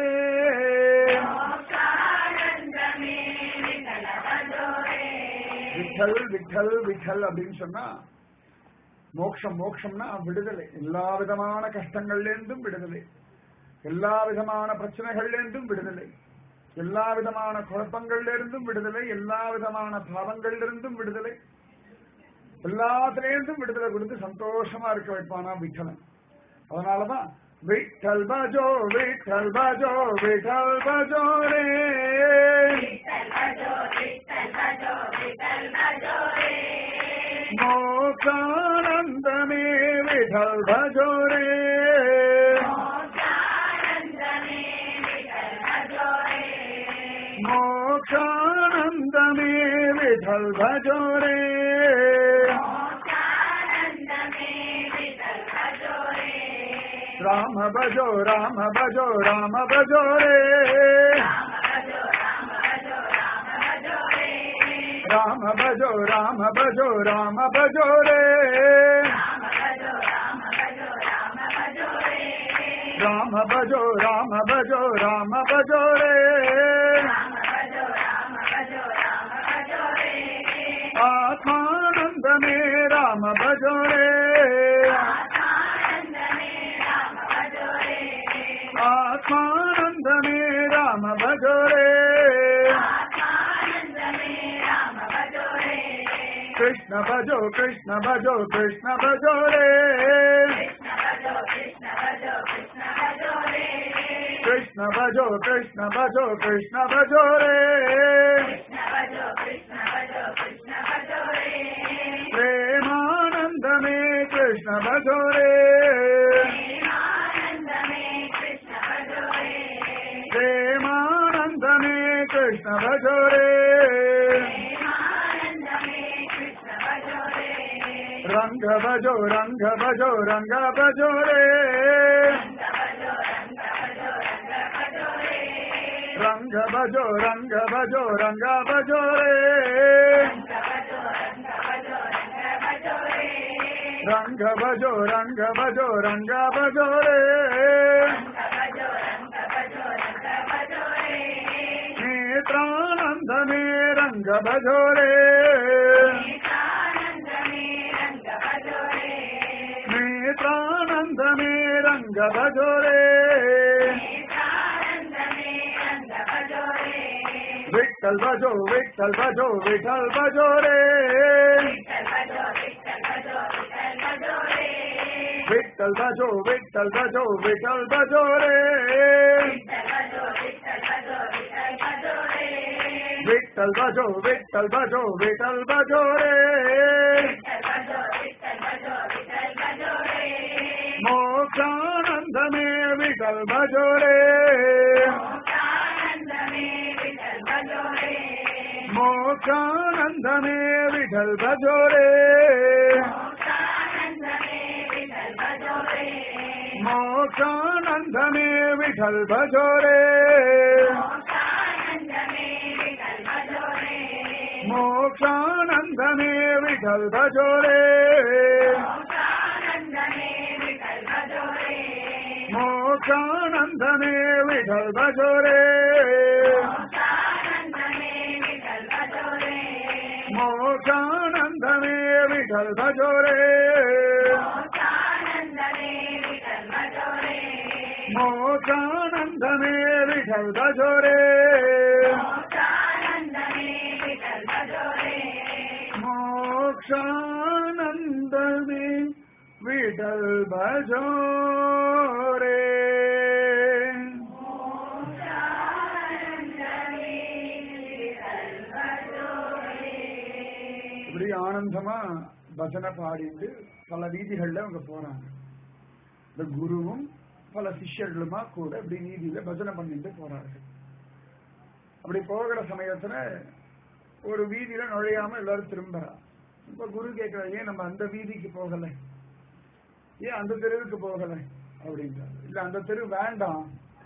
விட்டல் விட்டல் விட்டல் அப்படின்னு சொன்னா மோக்ஷம் மோக்ஷம்னா விடுதலை எல்லா விதமான கஷ்டங்கள்ல இருந்தும் விடுதலை எல்லா விதமான பிரச்சனைகள்ல இருந்தும் விடுதலை எல்லா விதமான குழப்பங்கள்ல இருந்தும் விடுதலை எல்லா விதமான பாவங்கள்ல இருந்தும் விடுதலை எல்லாத்திலேருந்தும் விடுதலை கொடுத்து சந்தோஷமா இருக்க வைப்பானா விட்டலன் அதனாலதான் விட்டல் பஜோ விட்டல் பஜோ விட்டல் பஜோ ரே मोक्षानंद में विठल भजो रे मोक्षानंद में विठल भजो रे राम भजो राम भजो राम भजो रे राम भजो राम भजो राम भजो रे राम भजो राम भजो राम भजो रे आत्मानंद में राम भजो रे आत्मानंद में राम भजो रे कृष्ण भजो कृष्ण भजो कृष्ण भजो रे कृष्ण भजो कृष्ण भजो कृष्ण भजो रे प्रेमानंद में कृष्ण भजो रे प्रेमानंद में कृष्ण भजो रे रंग भजो रंग भजो रंग भजो रे रंग भजो रंग भजो रंग भजो रे रंग भजो रंग भजो रंग भजो रे नेत्रानंद में रंग भजो रे நேத்ரானந்தமே ரங்க பஜோரே விட்டல் பஜோ விட்டல் பஜோ விட்டல் பஜோரே விட்டல் பஜோ விட்டல் பஜோ விட்டல் பஜோரே விட்டல் பஜோ விட்டல் பஜோ விட்டல் பஜோரே மோகானந்தமே விட்டல் பஜோரே மோகானந்தமே விட்டல் பஜோரே மோகானந்தமே விட்டல் பஜோரே மோகானந்தமே விட்டல் பஜோரே மோகானந்தமே விட்டல் பஜோரே மோகானந்தமே விட்டல் பஜோரே மோகானந்தமே விட்டல் பஜோரே மோக்ஷானந்தமே விடல் பஜோரே இப்படி ஆனந்தமா பஜனை பாடிட்டு பல வீதிகள்ல அவங்க போறாங்க இந்த குருவும் பல சிஷ்யர்களுமா கூட இப்படி வீதியில பஜனை பண்ணிட்டு போறார்கள் அப்படி போகிற சமயத்துல ஒரு வீதியில நுழையாம எல்லாரும் திரும்புறா இப்ப குரு கேட்கிற ஏன் நம்ம அந்த வீதிக்கு போகல ஏன் அந்த தெருவுக்கு போகல அப்படின்றாரு இல்ல அந்த தெரு வேண்டாம்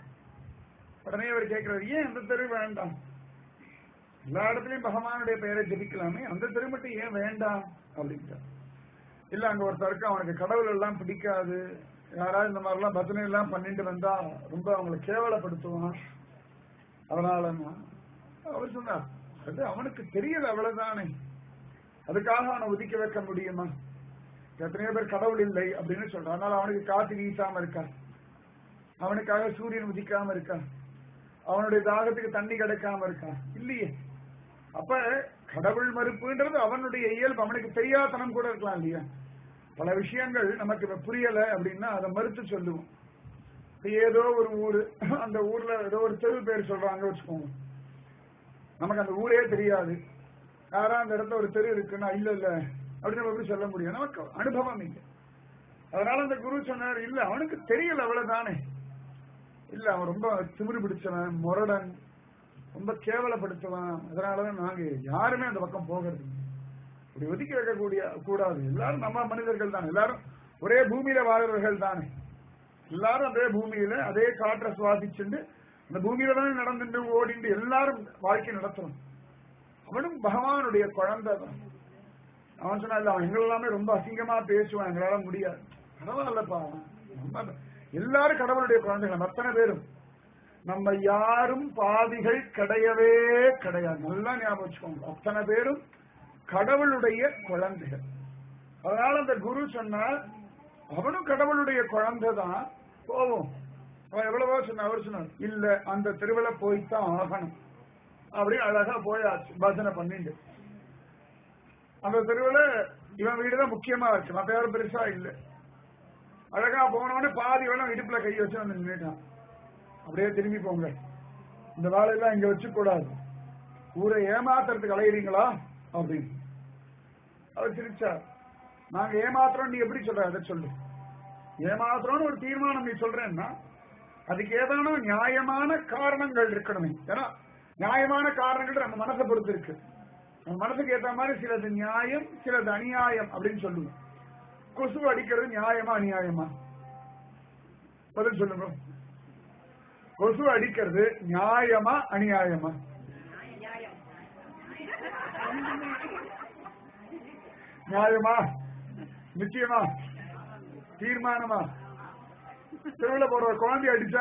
உடனே அவர் கேட்கிறாரு ஏன் அந்த தெரு வேண்டாம் எல்லா இடத்துலயும் பகவானுடைய பெயரை ஜபிக்கலாமே அந்த தெரு மட்டும் ஏன் வேண்டாம் அப்படின்றார் இல்ல அங்க ஒருத்தருக்கு அவனுக்கு கடவுள் எல்லாம் பிடிக்காது யாராவது இந்த மாதிரி எல்லாம் பஜனை எல்லாம் பண்ணிட்டு வந்தா ரொம்ப அவங்களை கேவலப்படுத்துவான் அதனால அவர் சொன்னார் அது அவனுக்கு தெரியல அவ்வளவுதானே அதுக்காக அவனை ஒதுக்கி வைக்க முடியுமா எத்தனையோ பேர் கடவுள் இல்லை அப்படின்னு சொல்றான் அதனால அவனுக்கு காத்து வீசாம இருக்கா அவனுக்காக சூரியன் உதிக்காம இருக்கா அவனுடைய தாகத்துக்கு தண்ணி கிடைக்காம இருக்கா இல்லையே அப்ப கடவுள் மறுப்புன்றது அவனுடைய இயல்பு அவனுக்கு தெரியாதனம் கூட இருக்கலாம் இல்லையா பல விஷயங்கள் நமக்கு இப்ப புரியல அப்படின்னா அதை மறுத்து சொல்லுவோம் இப்ப ஏதோ ஒரு ஊரு அந்த ஊர்ல ஏதோ ஒரு தெரு பேர் சொல்றாங்க வச்சுக்கோங்க நமக்கு அந்த ஊரே தெரியாது யாரா அந்த இடத்துல ஒரு தெரு இருக்குன்னா இல்ல இல்ல அப்படின்னு நம்ம எப்படி சொல்ல முடியும் நமக்கு அனுபவம் இல்லை அதனால அந்த குரு சொன்னார் இல்ல அவனுக்கு தெரியல அவ்வளவுதானே இல்ல அவன் ரொம்ப திமிரு பிடிச்சவன் முரடன் ரொம்ப கேவலப்படுத்துவான் அதனாலதான் நாங்க யாருமே அந்த பக்கம் போகிறது இல்லை. இப்படி ஒதுக்கி வைக்கக்கூடிய கூடாது எல்லாரும் நம்ம மனிதர்கள் தான் எல்லாரும் ஒரே பூமியில வாழ்றவர்கள் தானே எல்லாரும் அதே பூமியில அதே காற்றை சுவாசிச்சுண்டு அந்த பூமியில தானே நடந்துட்டு ஓடிண்டு எல்லாரும் வாழ்க்கை நடத்துறோம் அவனும் பகவானுடைய குழந்தை தான் அவன் சொன்னா இல்ல அவன் எங்கள் எல்லாமே ரொம்ப அசிங்கமா பேசுவான் எங்களால முடியாது பரவாயில்லப்பா நம்ம எல்லாரும் கடவுளுடைய குழந்தைகள் அத்தனை பேரும் நம்ம யாரும் பாவிகள் கிடையவே கிடையாது நல்லா ஞாபகம் வச்சுக்கோங்க அத்தனை பேரும் கடவுளுடைய குழந்தைகள் அதனால அந்த குரு சொன்னார் அவனும் கடவுளுடைய குழந்தை தான் போவோம் அவன் எவ்வளவோ சொன்ன அவர் சொன்னார் இல்ல அந்த திருவிழா போய்த்தான் ஆகணும் அப்படி அழகா போயாச்சு பஜனை பண்ணிட்டு அந்த தெருவுல இவன் வீடுதான் முக்கியமா இருக்கு மத்த யாரும் பெருசா இல்ல அழகா போனவனே பாதி வேணும் இடுப்புல கை வச்சு வந்து நின்னுட்டான் அப்படியே திரும்பி போங்க இந்த வேலையெல்லாம் இங்க வச்சு கூடாது ஊரை ஏமாத்துறதுக்கு அலையிறீங்களா அப்படின்னு அவர் சிரிச்சார் நாங்க ஏமாத்துறோம் நீ எப்படி சொல்ற அதை சொல்லு ஏமாத்துறோம்னு ஒரு தீர்மானம் நீ சொல்றேன்னா அதுக்கு ஏதான நியாயமான காரணங்கள் இருக்கணுமே ஏன்னா நியாயமான காரணங்கள் நம்ம மனசை பொறுத்து இருக்கு நம்ம மனசுக்கு ஏத்த மாதிரி சிலது நியாயம் சிலது அநியாயம் அப்படின்னு சொல்லுவோம் கொசு அடிக்கிறது நியாயமா அநியாயமா பதில் சொல்லுங்க கொசு அடிக்கிறது நியாயமா அநியாயமா நியாயமா நிச்சயமா தீர்மானமா தெருவில் போற குழந்தை அடிச்சா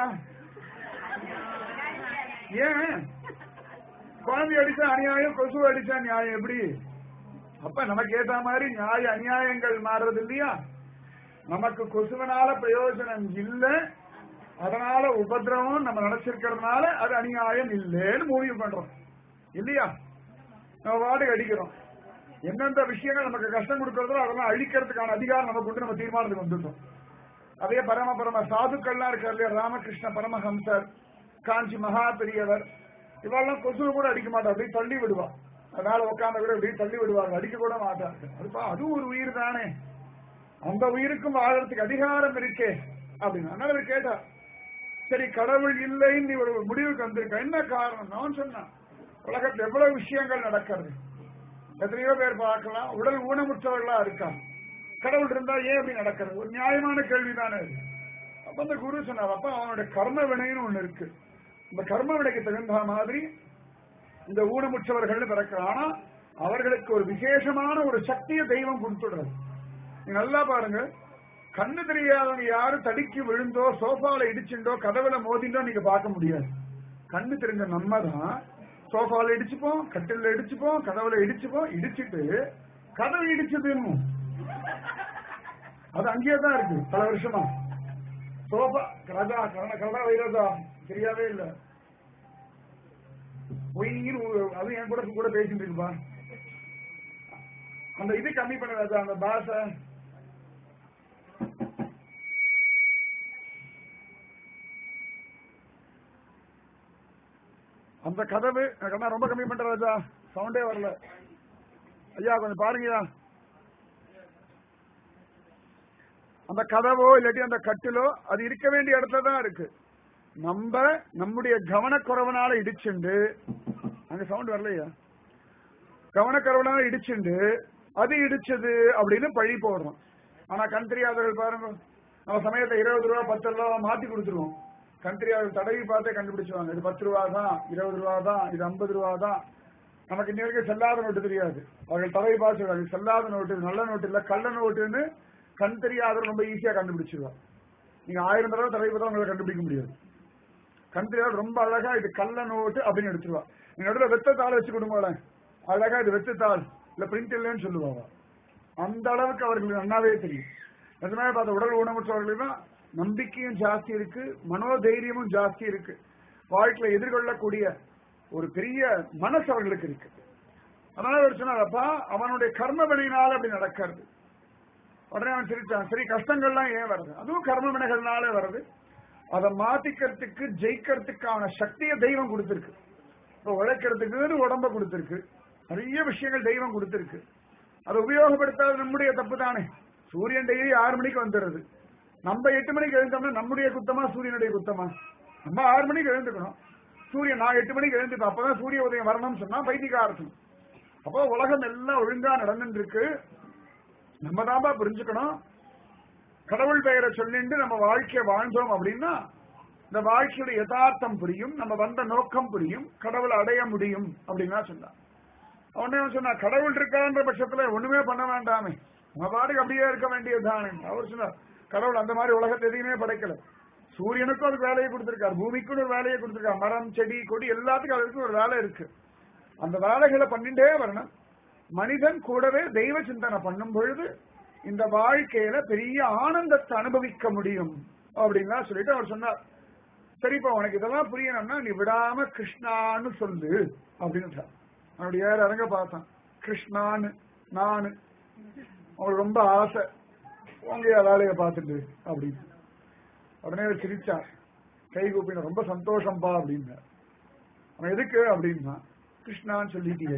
ஏன் குழந்தை அடிச்சா அநியாயம் கொசு அடிச்சா நியாயம் எப்படி அப்ப நமக்கு ஏத்த மாதிரி நியாய அநியாயங்கள் மாறுறது இல்லையா நமக்கு கொசுவனால பிரயோஜனம் இல்ல அதனால உபதிரவம் நம்ம நினைச்சிருக்கிறதுனால அது அநியாயம் இல்லைன்னு முடிவு பண்றோம் இல்லையா நம்ம வாடகை அடிக்கிறோம் எந்தெந்த விஷயங்கள் நமக்கு கஷ்டம் கொடுக்கறதோ அதெல்லாம் அழிக்கிறதுக்கான அதிகாரம் நமக்கு கொண்டு நம்ம தீர்மானத்துக்கு வந்துட்டோம் அதே பரம பரம சாதுக்கள்லாம் இருக்கார் இல்லையா ராமகிருஷ்ண பரமஹம்சர் காஞ்சி மகா பெரியவர் இவெல்லாம் கொசுவை கூட அடிக்க மாட்டா அப்படியே தள்ளி விடுவா அதனால உட்கார்ந்த கூட அப்படியே தள்ளி விடுவாங்க அடிக்க கூட மாட்டாங்க அதுப்பா அதுவும் ஒரு உயிர் தானே அந்த உயிருக்கும் வாழறதுக்கு அதிகாரம் இருக்கே அப்படின்னு அதனால அவர் கேட்டார் சரி கடவுள் இல்லைன்னு நீ ஒரு முடிவுக்கு வந்திருக்க என்ன காரணம் நான் சொன்னேன் உலகத்துல எவ்வளவு விஷயங்கள் நடக்கிறது எத்தனையோ பேர் பார்க்கலாம் உடல் ஊனமுற்றவர்களா இருக்காங்க கடவுள் இருந்தா ஏன் அப்படி நடக்கிறது ஒரு நியாயமான கேள்விதானே அது அப்ப அந்த குரு சொன்னார் அப்ப அவனுடைய கர்ம வினைன்னு ஒண்ணு இருக்கு இந்த கர்ம வினைக்கு தகுந்த மாதிரி இந்த ஊனமுற்றவர்கள் பிறக்கிறான் ஆனா அவர்களுக்கு ஒரு விசேஷமான ஒரு சக்தியை தெய்வம் கொடுத்துடுறது நீங்க நல்லா பாருங்க கண்ணு தெரியாதவங்க யாரும் தடுக்கி விழுந்தோ சோஃபால இடிச்சுண்டோ கதவுல மோதிண்டோ நீங்க பார்க்க முடியாது கண்ணு தெரிஞ்ச நம்ம தான் சோஃபால இடிச்சுப்போம் கட்டில இடிச்சுப்போம் கதவுல இடிச்சுப்போம் இடிச்சிட்டு கதவு இடிச்சதுன்னு அது அங்கேயே தான் இருக்கு பல வருஷமா சோஃபா ராஜா கரண கரணா வைரதா தெரியாவே இல்ல பொய்ன்னு ஒரு- அது என் கூட கூட பேசிட்டு இருக்குப்பா அந்த இது கம்மி பண்ண ராஜா அந்த பாச அந்த கதவு கண்ணா ரொம்ப கம்மி பண்ற ராஜா சவுண்டே வரல ஐயா கொஞ்சம் பாருங்கய்யா அந்த கதவோ இல்லாட்டி அந்த கட்டிலோ அது இருக்க வேண்டிய இடத்துல தான் இருக்கு நம்ம நம்முடைய கவனக்குறவனால இடிச்சுண்டு அங்க சவுண்ட் வரலையா கவனக்குறவனால இடிச்சுண்டு அது இடிச்சது அப்படின்னு பழி போடுறோம் ஆனா கண் தெரியாதவர்கள் பாருங்க நம்ம சமயத்தை இருபது ரூபா பத்து ரூபா மாத்தி கொடுத்துருவோம் கண் தெரியாதவர்கள் தடவி பார்த்தே கண்டுபிடிச்சுவாங்க இது பத்து ரூபா தான் இருபது ரூபா தான் இது ஐம்பது ரூபா தான் நமக்கு இன்ன வரைக்கும் செல்லாத நோட்டு தெரியாது அவர்கள் தடவி பார்த்து சொல்றாங்க, இது செல்லாத நோட்டு இது நல்ல நோட்டு இல்ல கள்ள நோட்டுன்னு கண் தெரியாதவர் ரொம்ப ஈஸியா கண்டுபிடிச்சிருவா நீங்க ஆயிரம் தடவை தடவி பார்த்தா உங்களை கண்டுபிடிக்க முடியாது கண் தெரியாத ரொம்ப அழகா இது கள்ள நோட்டு அப்படின்னு எடுத்துருவா நீங்க நடுவில் வெத்த தாள் வச்சு கொடுங்களேன் அழகா இது வெத்து தாள் இல்ல பிரிண்ட் இல்லைன்னு சொல்லுவாங்க அந்த அளவுக்கு அவர்களுக்கு நன்னாவே தெரியும் நிஜமே பார்த்த உடல் ஊனமுற்றவர்களுக்கு தான் நம்பிக்கையும் ஜாஸ்தி இருக்கு மனோதைரியமும் ஜாஸ்தி இருக்கு வாழ்க்கையில எதிர்கொள்ளக்கூடிய ஒரு பெரிய மனசு அவர்களுக்கு இருக்கு அதனால அவர் சொன்னார் அப்பா அவனுடைய கர்ம வினையினால அப்படி நடக்கிறது உடனே அவன் சிரிச்சான் சரி கஷ்டங்கள்லாம் ஏன் வருது அதுவும் கர்ம வினைகள்னால வருது அதை மாத்திக்கிறதுக்கு ஜெயிக்கிறதுக்கான சக்தியை தெய்வம் கொடுத்திருக்கு இப்போ உழைக்கிறதுக்கு உடம்ப கொடுத்திருக்கு நிறைய விஷயங்கள் தெய்வம் கொடுத்திருக்கு அதை உபயோகப்படுத்தாத நம்முடைய தப்பு தானே சூரியன் டெய்லி ஆறு மணிக்கு வந்துடுறது நம்ம எட்டு மணிக்கு எழுந்தோம்னா நம்முடைய குத்தமா சூரியனுடைய குத்தமா நம்ம ஆறு மணிக்கு எழுந்துக்கணும் சூரியன் நான் எட்டு மணிக்கு எழுந்துக்கணும் அப்பதான் சூரிய உதயம் வரணும்னு சொன்னா பைத்தியக்காரத்தம் அப்போ உலகம் எல்லாம் ஒழுங்கா நடந்துட்டு இருக்கு நம்ம தான்பா புரிஞ்சுக்கணும் கடவுள் பெயரை சொல்லிட்டு நம்ம வாழ்க்கையை வாழ்ந்தோம் அப்படின்னா இந்த வாழ்க்கையோட யதார்த்தம் புரியும் நம்ம வந்த நோக்கம் புரியும் கடவுளை அடைய முடியும் அப்படின்னா சொன்னான் அவனே சொன்னா கடவுள் இருக்கான்ற பட்சத்துல ஒண்ணுமே பண்ண வேண்டாமே நம்ம பாட்டுக்கு அப்படியே இருக்க வேண்டியதுதானே அவர் சொன்னார் கடவுள் அந்த மாதிரி உலகத்தை எதையுமே படைக்கல சூரியனுக்கும் அதுக்கு வேலையை கொடுத்திருக்காரு பூமிக்கும் ஒரு வேலையை கொடுத்திருக்காரு மரம் செடி கொடி எல்லாத்துக்கும் அதுக்கு ஒரு வேலை இருக்கு அந்த வேலைகளை பண்ணிட்டே வரணும் மனிதன் கூடவே தெய்வ சிந்தனை பண்ணும் பொழுது இந்த வாழ்க்கையில பெரிய ஆனந்தத்தை அனுபவிக்க முடியும் அப்படின்னா சொல்லிட்டு அவர் சொன்னார் சரிப்பா உனக்கு இதெல்லாம் புரியணும்னா நீ விடாம கிருஷ்ணான்னு சொல்லு அப்படின்னு அவனுடைய ஏற இறங்க பார்த்தான் கிருஷ்ணான்னு நானு அவனுக்கு ரொம்ப ஆசை உங்க வேலையை பார்த்துட்டு அப்படின்னு உடனே அவர் சிரிச்சார் கை கூப்பின ரொம்ப சந்தோஷம்பா அப்படின்னார் அவன் எதுக்கு அப்படின்னா கிருஷ்ணான்னு சொல்லிட்டியே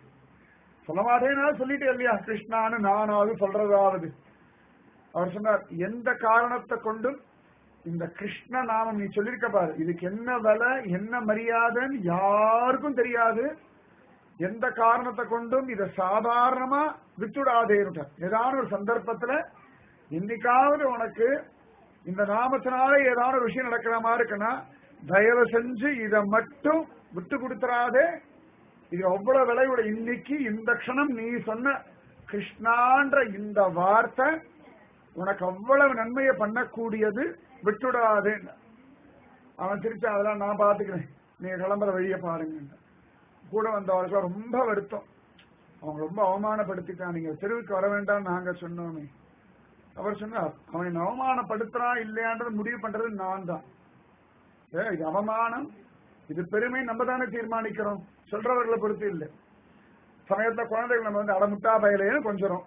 சொல்ல மாட்டேன்னா சொல்லிட்டே இல்லையா கிருஷ்ணான்னு நானாவது சொல்றதாவது அவர் சொன்னார் எந்த காரணத்தை கொண்டும் இந்த கிருஷ்ண நாமம் நீ சொல்லிருக்க பாரு இதுக்கு என்ன விலை என்ன மரியாதைன்னு யாருக்கும் தெரியாது எந்த காரணத்தை கொண்டும் இத சாதாரணமா விட்டுடாதேன்னு ஏதாவது ஒரு சந்தர்ப்பத்துல இன்னைக்காவது உனக்கு இந்த நாமத்தினால ஏதாவது ஒரு விஷயம் நடக்கிற மாதிரி இருக்குன்னா தயவு செஞ்சு இத மட்டும் விட்டு கொடுத்துறாதே இது அவ்வளவு விலையோட இன்னைக்கு இந்த க்ஷணம் நீ சொன்ன கிருஷ்ணான்ற இந்த வார்த்தை உனக்கு அவ்வளவு நன்மையை பண்ணக்கூடியது விட்டுடாதேன்னு அவன் திருச்சி அதெல்லாம் நான் பாத்துக்கிறேன் நீங்க கிளம்புற வழியை பாருங்க கூட வந்தவர்களுக்கு ரொம்ப வருத்தம் அவங்க ரொம்ப அவமானப்படுத்திட்டான் நீங்க தெருவுக்கு வர வேண்டாம் நாங்க சொன்னோமே அவர் சொன்னார் அவனை அவமானப்படுத்துறான் இல்லையான்றது முடிவு பண்றது நான் தான் ஏ, இது அவமானம் இது பெருமை நம்ம தானே தீர்மானிக்கிறோம் சொல்றவர்களை பொறுத்து இல்லை சமயத்துல குழந்தைகள் நம்ம வந்து அடமுட்டா பயலேன்னு கொஞ்சம்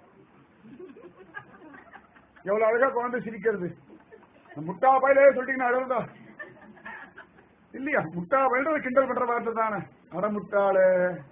எவ்வளவு அழகா குழந்தை சிரிக்கிறது முட்டா பயலே சொல்லிட்டீங்கன்னா அழகுதா இல்லையா முட்டா பயல் கிண்டல் பண்ற வார்த்தை தானே அடமுட்டாளே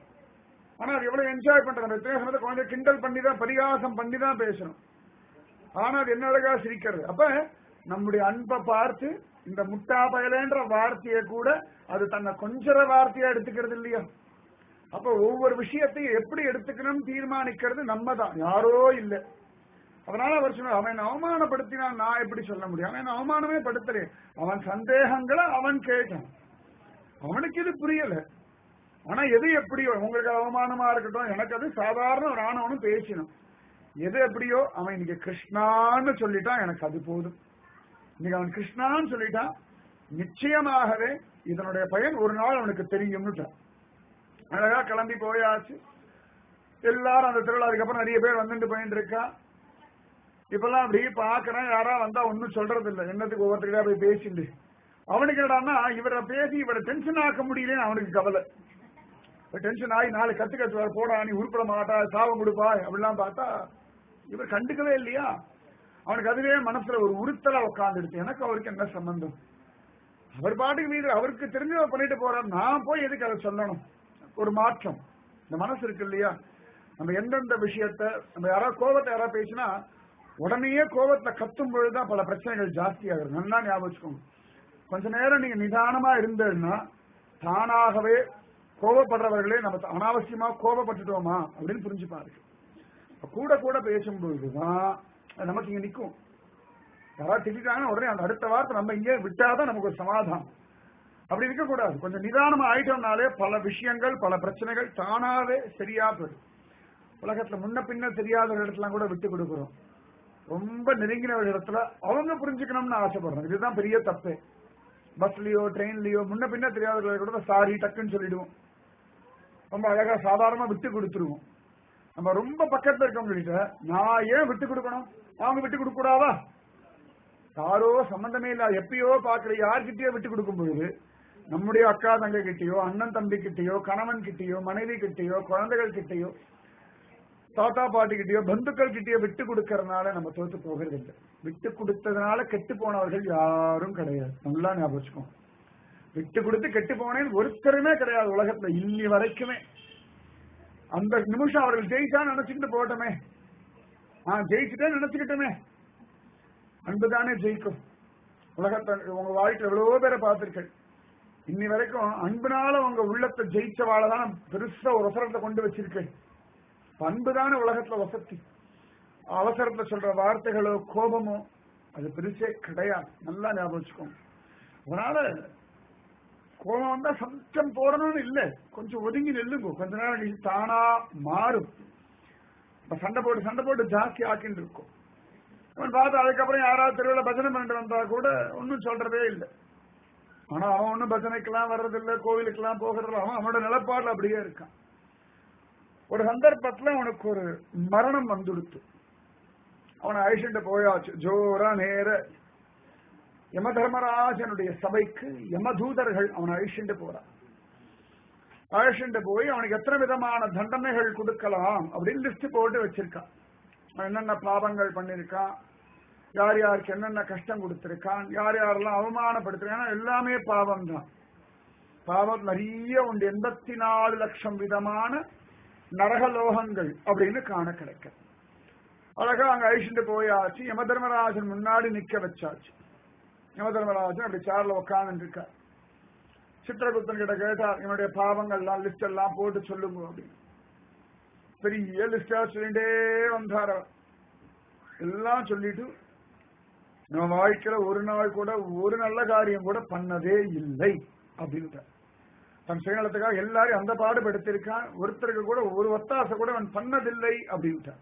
ஆனா அது எவ்வளவு என்ஜாய் பண்றாங்க எத்தனை சமயத்தை குழந்தை கிண்டல் பண்ணி தான் பரிகாசம் பண்ணி தான் பேசணும் ஆனா அது என்ன அழகா சிரிக்கிறது அப்ப நம்முடைய அன்பை பார்த்து இந்த முட்டா பயலேன்ற வார்த்தையை கூட அது தன்னை கொஞ்சர வார்த்தையா எடுத்துக்கிறது இல்லையா அப்ப ஒவ்வொரு விஷயத்தையும் எப்படி எடுத்துக்கணும் தீர்மானிக்கிறது நம்ம தான் யாரோ இல்லை அதனால அவர் சொன்னார் அவன் என்னை அவமானப்படுத்தினான் நான் எப்படி சொல்ல முடியும் அவன் என்னை அவமானமே படுத்தலே அவன் சந்தேகங்களை அவன் கேட்டான் அவனுக்கு இது புரியல ஆனா எது எப்படியோ உங்களுக்கு அவமானமா இருக்கட்டும் எனக்கு அது சாதாரண ஒரு ஆணவனும் பேசினோம் எது எப்படியோ அவன் இன்னைக்கு கிருஷ்ணான்னு சொல்லிட்டான் எனக்கு அது போதும் இன்னைக்கு அவன் கிருஷ்ணான்னு சொல்லிட்டான் நிச்சயமாகவே இதனுடைய பயன் ஒரு நாள் அவனுக்கு தெரியும்னுட்டான் அழகா கிளம்பி போயாச்சு எல்லாரும் அந்த திருவிழா அதுக்கப்புறம் நிறைய பேர் வந்துட்டு போயிட்டு இருக்கா இப்பெல்லாம் அப்படி பாக்குறேன் யாரா வந்தா ஒன்னும் சொல்றது இல்ல என்னத்துக்கு ஒவ்வொருத்தருக்கா போய் பேசிட்டு அவனுக்கு என்னடான்னா இவரை பேசி இவரை டென்ஷன் ஆக்க முடியலன்னு அவனுக்கு கவலை டென்ஷன் ஆகி நாளை கத்து கத்து போடா நீ உருப்பட மாட்டா சாபம் கொடுப்பா அப்படிலாம் பார்த்தா இவர் கண்டுக்கவே இல்லையா அவனுக்கு அதுவே மனசுல ஒரு உறுத்தலா உட்காந்துடுச்சு எனக்கு அவருக்கு என்ன சம்பந்தம் அவர் பாட்டுக்கு மீது அவருக்கு தெரிஞ்ச பண்ணிட்டு போறார் நான் போய் எதுக்கு அதை சொல்லணும் ஒரு மாற்றம் இந்த மனசு இருக்கு இல்லையா நம்ம எந்தெந்த விஷயத்த நம்ம யாராவது கோபத்தை யாராவது பேசினா உடனேயே கோபத்துல கத்தும் பொழுதுதான் பல பிரச்சனைகள் ஜாஸ்தியாகிறது நல்லா ஞாபகம் வச்சுக்கோங்க கொஞ்ச நேரம் நீங்க நிதானமா இருந்ததுன்னா தானாகவே கோபப்படுறவர்களே நம்ம அனாவசியமா கோபப்பட்டுட்டோமா அப்படின்னு புரிஞ்சு பாருங்க இப்ப கூட கூட பேசும்பொழுதுதான் அது நமக்கு இங்க நிக்கும் யாராவது திட்டாங்கன்னா உடனே அந்த அடுத்த வார்த்தை நம்ம இங்கே விட்டாதான் நமக்கு ஒரு சமாதானம் அப்படி இருக்கக்கூடாது கொஞ்சம் நிதானமா ஆயிட்டோம்னாலே பல விஷயங்கள் பல பிரச்சனைகள் தானாவே சரியா போயிடும் உலகத்துல முன்ன பின்ன தெரியாத ஒரு இடத்துல கூட விட்டு கொடுக்குறோம் ரொம்ப நெருங்கின ஒரு இடத்துல அவங்க புரிஞ்சுக்கணும்னு ஆசைப்படுறோம் இதுதான் பெரிய தப்பு பஸ்லயோ ட்ரெயின்லயோ முன்ன பின்ன தெரியாதவர்களை கூட சாரி டக்குன்னு சொல்லிடுவோம் ரொம்ப அழகா சாதாரணமா விட்டு கொடுத்துருவோம் நம்ம ரொம்ப பக்கத்துல இருக்கவங்க கிட்ட நான் ஏன் விட்டு கொடுக்கணும் அவங்க விட்டு கொடுக்க கூடாதா யாரோ சம்பந்தமே இல்ல எப்பயோ பாக்குற யார்கிட்டயோ விட்டு கொடுக்கும் பொழுது நம்முடைய அக்கா தங்கை கிட்டயோ அண்ணன் தம்பி கிட்டயோ கணவன் கிட்டயோ மனைவி கிட்டயோ குழந்தைகள் கிட்டயோ தாத்தா பாட்டி கிட்டயோ பந்துக்கள் கிட்டயோ விட்டு கொடுக்கறதுனால நம்ம தோத்து போகிறது இல்லை விட்டு கொடுத்ததுனால கெட்டு போனவர்கள் யாரும் கிடையாது நல்லா ஞாபகம் வச்சுக்கோங்க விட்டு கொடுத்து கெட்டு போனேன்னு ஒருத்தருமே கிடையாது உலகத்துல இன்னி வரைக்குமே அந்த நிமிஷம் அவர்கள் ஜெயிச்சா நினைச்சுக்கிட்டு போகட்டுமே ஆஹ் ஜெயிச்சுட்டே நினைச்சுக்கிட்டுமே அன்புதானே ஜெயிக்கும் உலகத்தை உங்க வாழ்க்கை எவ்வளவோ பேரை பார்த்திருக்கேன் இன்னி வரைக்கும் அன்புனால உங்க உள்ளத்தை ஜெயிச்சவாள தான் பெருசா ஒரு அவசரத்தை கொண்டு வச்சிருக்கேன் அன்புதானே உலகத்துல வசதி அவசரத்துல சொல்ற வார்த்தைகளோ கோபமோ அது பெருசே கிடையாது நல்லா ஞாபகம் வச்சுக்கோங்க அதனால கோபம் வந்தா சத்தம் போடணும்னு இல்ல கொஞ்சம் ஒதுங்கி நில்லுங்க கொஞ்ச நேரம் கழிச்சு தானா மாறும் இப்ப சண்டை போட்டு சண்டை போட்டு ஜாஸ்தி ஆக்கின்னு இருக்கும் அவன் பார்த்து அதுக்கப்புறம் யாராவது தெருவில் பஜனை பண்ணிட்டு வந்தா கூட ஒன்னும் சொல்றதே இல்லை ஆனா அவன் ஒன்னும் பஜனைக்கெல்லாம் வர்றதில்ல கோவிலுக்கெல்லாம் போகிறதில்ல அவன் அவனோட நிலப்பாடுல அப்படியே இருக்கான் ஒரு சந்தர்ப்பத்துல அவனுக்கு ஒரு மரணம் வந்துடுத்து அவனை அழிச்சுட்டு போயாச்சு ஜோரா நேர யம தர்மராஜனுடைய சபைக்கு யமதூதர்கள் அவனை அழிச்சுட்டு போறான் அழிச்சுட்டு போய் அவனுக்கு எத்தனை விதமான தண்டனைகள் கொடுக்கலாம் அப்படின்னு லிஸ்ட் போட்டு வச்சிருக்கான் அவன் என்னென்ன பாவங்கள் பண்ணிருக்கான் யார் யாருக்கு என்னென்ன கஷ்டம் கொடுத்திருக்கான் யார் யாரெல்லாம் அவமானப்படுத்திருக்கான் எல்லாமே பாவம் தான் பாவம் நிறைய உண்டு எண்பத்தி நாலு லட்சம் விதமான நரகலோகங்கள் அப்படின்னு காண கிடைக்கும் அழகா அங்க அழிச்சுட்டு போயாச்சு யம தர்மராஜன் முன்னாடி நிக்க வச்சாச்சு யம தர்மராஜன் அப்படி சேர்ல உட்கார்ந்து இருக்கார் சித்திரகுப்தன் கிட்ட கேட்டார் என்னுடைய பாவங்கள்லாம் லிஸ்ட் எல்லாம் போட்டு சொல்லுங்க அப்படின்னு பெரிய லிஸ்டா சொல்லிட்டே வந்தார் அவர். எல்லாம் சொல்லிட்டு நம்ம வாழ்க்கையில ஒரு நாள் கூட ஒரு நல்ல காரியம் கூட பண்ணதே இல்லை அப்படின்ட்டார் தன் சுயநலத்துக்காக எல்லாரையும் அந்த பாடுபடுத்திருக்கான் ஒருத்தருக்கு கூட ஒரு ஒத்தாசை கூட அவன் பண்ணதில்லை அப்படின்ட்டார்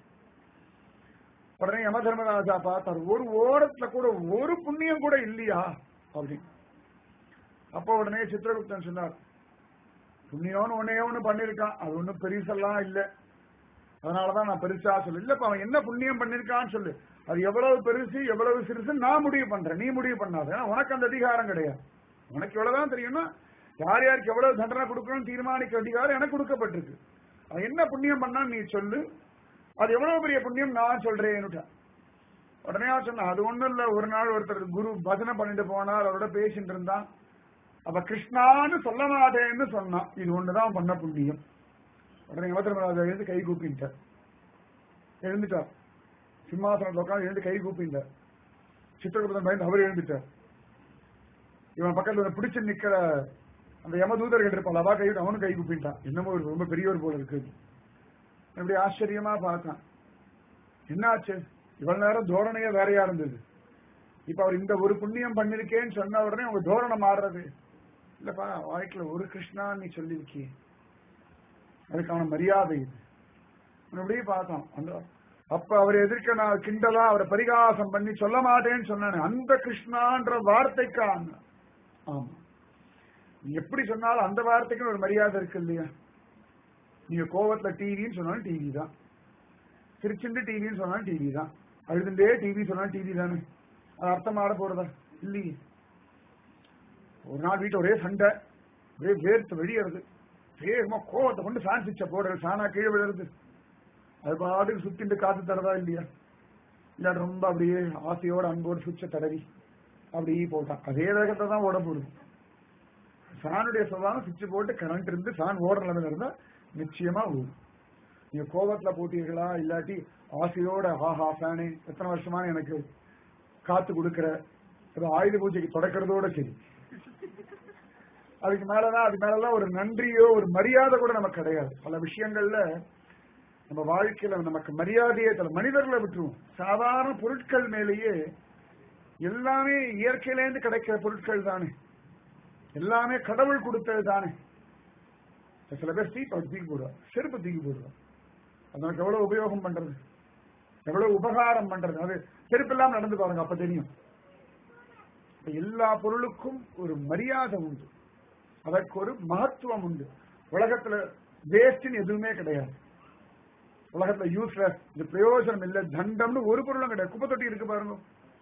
உடனே யம தர்மராஜா பார்த்தார் ஒரு ஓரத்துல கூட ஒரு புண்ணியம் கூட இல்லையா அப்படின்னு அப்போ உடனே சித்திரகுப்தன் சொன்னார் புண்ணியம்னு ஒன்னே ஒண்ணு பண்ணிருக்கான் அது ஒண்ணும் பெருசெல்லாம் இல்ல அதனாலதான் நான் பெருசா சொல்லு இல்லப்பா அவன் என்ன புண்ணியம் பண்ணிருக்கான்னு சொல்லு அது எவ்வளவு பெருசு எவ்வளவு சிறுசு நான் முடிவு பண்றேன் நீ முடிவு பண்ணாத ஏன்னா உனக்கு அந்த அதிகாரம் கிடையாது உனக்கு எவ்வளவுதான் தெரியும்னா யார் யாருக்கு எவ்வளவு தண்டனை கொடுக்கணும்னு தீர்மானிக்க அதிகாரம் எனக்கு கொடுக்கப்பட்டிருக்கு அவன் என்ன புண்ணியம் பண்ணான்னு நீ சொல்லு அது எவ்வளவு பெரிய புண்ணியம் நான் சொல்றேன்னுட்டான் உடனே அவன் சொன்னான் அது ஒண்ணும் இல்ல ஒரு நாள் ஒருத்தர் குரு பஜனை பண்ணிட்டு போனார் அவரோட பேசிட்டு இருந்தான் அப்ப கிருஷ்ணான்னு சொல்ல மாட்டேன்னு சொன்னான் இது ஒண்ணுதான் அவன் பண்ண புண்ணியம் உடனே யமதர்மராஜா எழுந்து கை கூப்பிட்டார் எழுந்துட்டார் சிம்மாசனத்தில் உட்காந்து எழுந்து கை கூப்பிட்டார் சித்திரகுப்தன் பயந்து அவர் எழுந்துட்டார் இவன் பக்கத்துல இவனை பிடிச்சு நிக்கிற அந்த யமதூதர்கள் இருப்பாள் அவா கை விட்டு அவனும் கை கூப்பிட்டான் என்னமோ ஒரு ரொம்ப பெரியவர் போல இருக்கு இப்படி ஆச்சரியமா பார்த்தான் என்னாச்சு இவ்வளவு நேரம் தோரணையே வேறையா இருந்தது இப்ப அவர் இந்த ஒரு புண்ணியம் பண்ணிருக்கேன்னு சொன்ன உடனே உங்க தோரணை மாறுறது இல்லப்பா வாழ்க்கையில ஒரு கிருஷ்ணா நீ சொல்லிருக்கியே அதுக்கான மரியாதை இது அவன் அப்படியே பார்த்தான் அந்த அப்ப அவர் எதிர்க்க நான் கிண்டலா அவரை பரிகாசம் பண்ணி சொல்ல மாட்டேன்னு சொன்னானே அந்த கிருஷ்ணான்ற வார்த்தைக்கான ஆமா நீ எப்படி சொன்னாலும் அந்த வார்த்தைக்கு ஒரு மரியாதை இருக்கு இல்லையா நீங்க கோவத்துல டிவின்னு சொன்னாலும் டிவி தான் சிரிச்சுண்டு டிவின்னு சொன்னாலும் டிவி தான் அழுதுண்டே டிவி சொன்னாலும் டிவி தானே அது அர்த்தமாட போறதா இல்லையே ஒரு நாள் வீட்டுல ஒரே சண்டை ஒரே வேர்த்து வெளியறது வேகமா கோவத்தை கொண்டு ஃபேன் சுவிட்ச போடுறது ஃபேனா கீழே விழுறது அது பாட்டுக்கு சுத்திட்டு காத்து தரதா இல்லையா இல்ல ரொம்ப அப்படியே ஆசையோட அன்போடு சுவிட்ச தடவி அப்படி போட்டான் அதே வேகத்தை தான் ஓட போகுது ஃபேனுடைய சுவாமம் சுவிட்ச் போட்டு கரண்ட் இருந்து ஃபேன் ஓடுற நிலைமையில இருந்தா நிச்சயமா ஓடும் நீங்க கோபத்துல போட்டீர்களா இல்லாட்டி ஆசையோட ஆஹா ஃபேனு எத்தனை வருஷமா எனக்கு காத்து கொடுக்கிற ஏதோ ஆயுத பூஜைக்கு தொடக்கிறதோட சரி அதுக்கு மேலதான் அது மேலதான் ஒரு நன்றியோ ஒரு மரியாதை கூட நமக்கு கிடையாது பல விஷயங்கள்ல நம்ம வாழ்க்கையில நமக்கு மரியாதையே தர மனிதர்களை விட்டுருவோம் சாதாரண பொருட்கள் மேலேயே எல்லாமே இயற்கையிலேருந்து கிடைக்கிற பொருட்கள் தானே எல்லாமே கடவுள் கொடுத்தது தானே சில பேர் சீப்பை தூக்கி போடுவா செருப்பு தூக்கி போடுவா அது நமக்கு எவ்வளவு உபயோகம் பண்றது எவ்வளவு உபகாரம் பண்றது அது செருப்பு இல்லாம நடந்து பாருங்க அப்ப தெரியும் இப்ப எல்லா பொருளுக்கும் ஒரு மரியாதை உண்டு அதற்கு ஒரு மகத்துவம் உண்டு உலகத்துல வேஸ்ட்னு எதுவுமே கிடையாது உலகத்துல யூஸ்லெஸ் இது பிரயோஜனம் இல்ல தண்டம்னு ஒரு பொருளும் கிடையாது குப்பை தொட்டி இருக்கு பாருங்க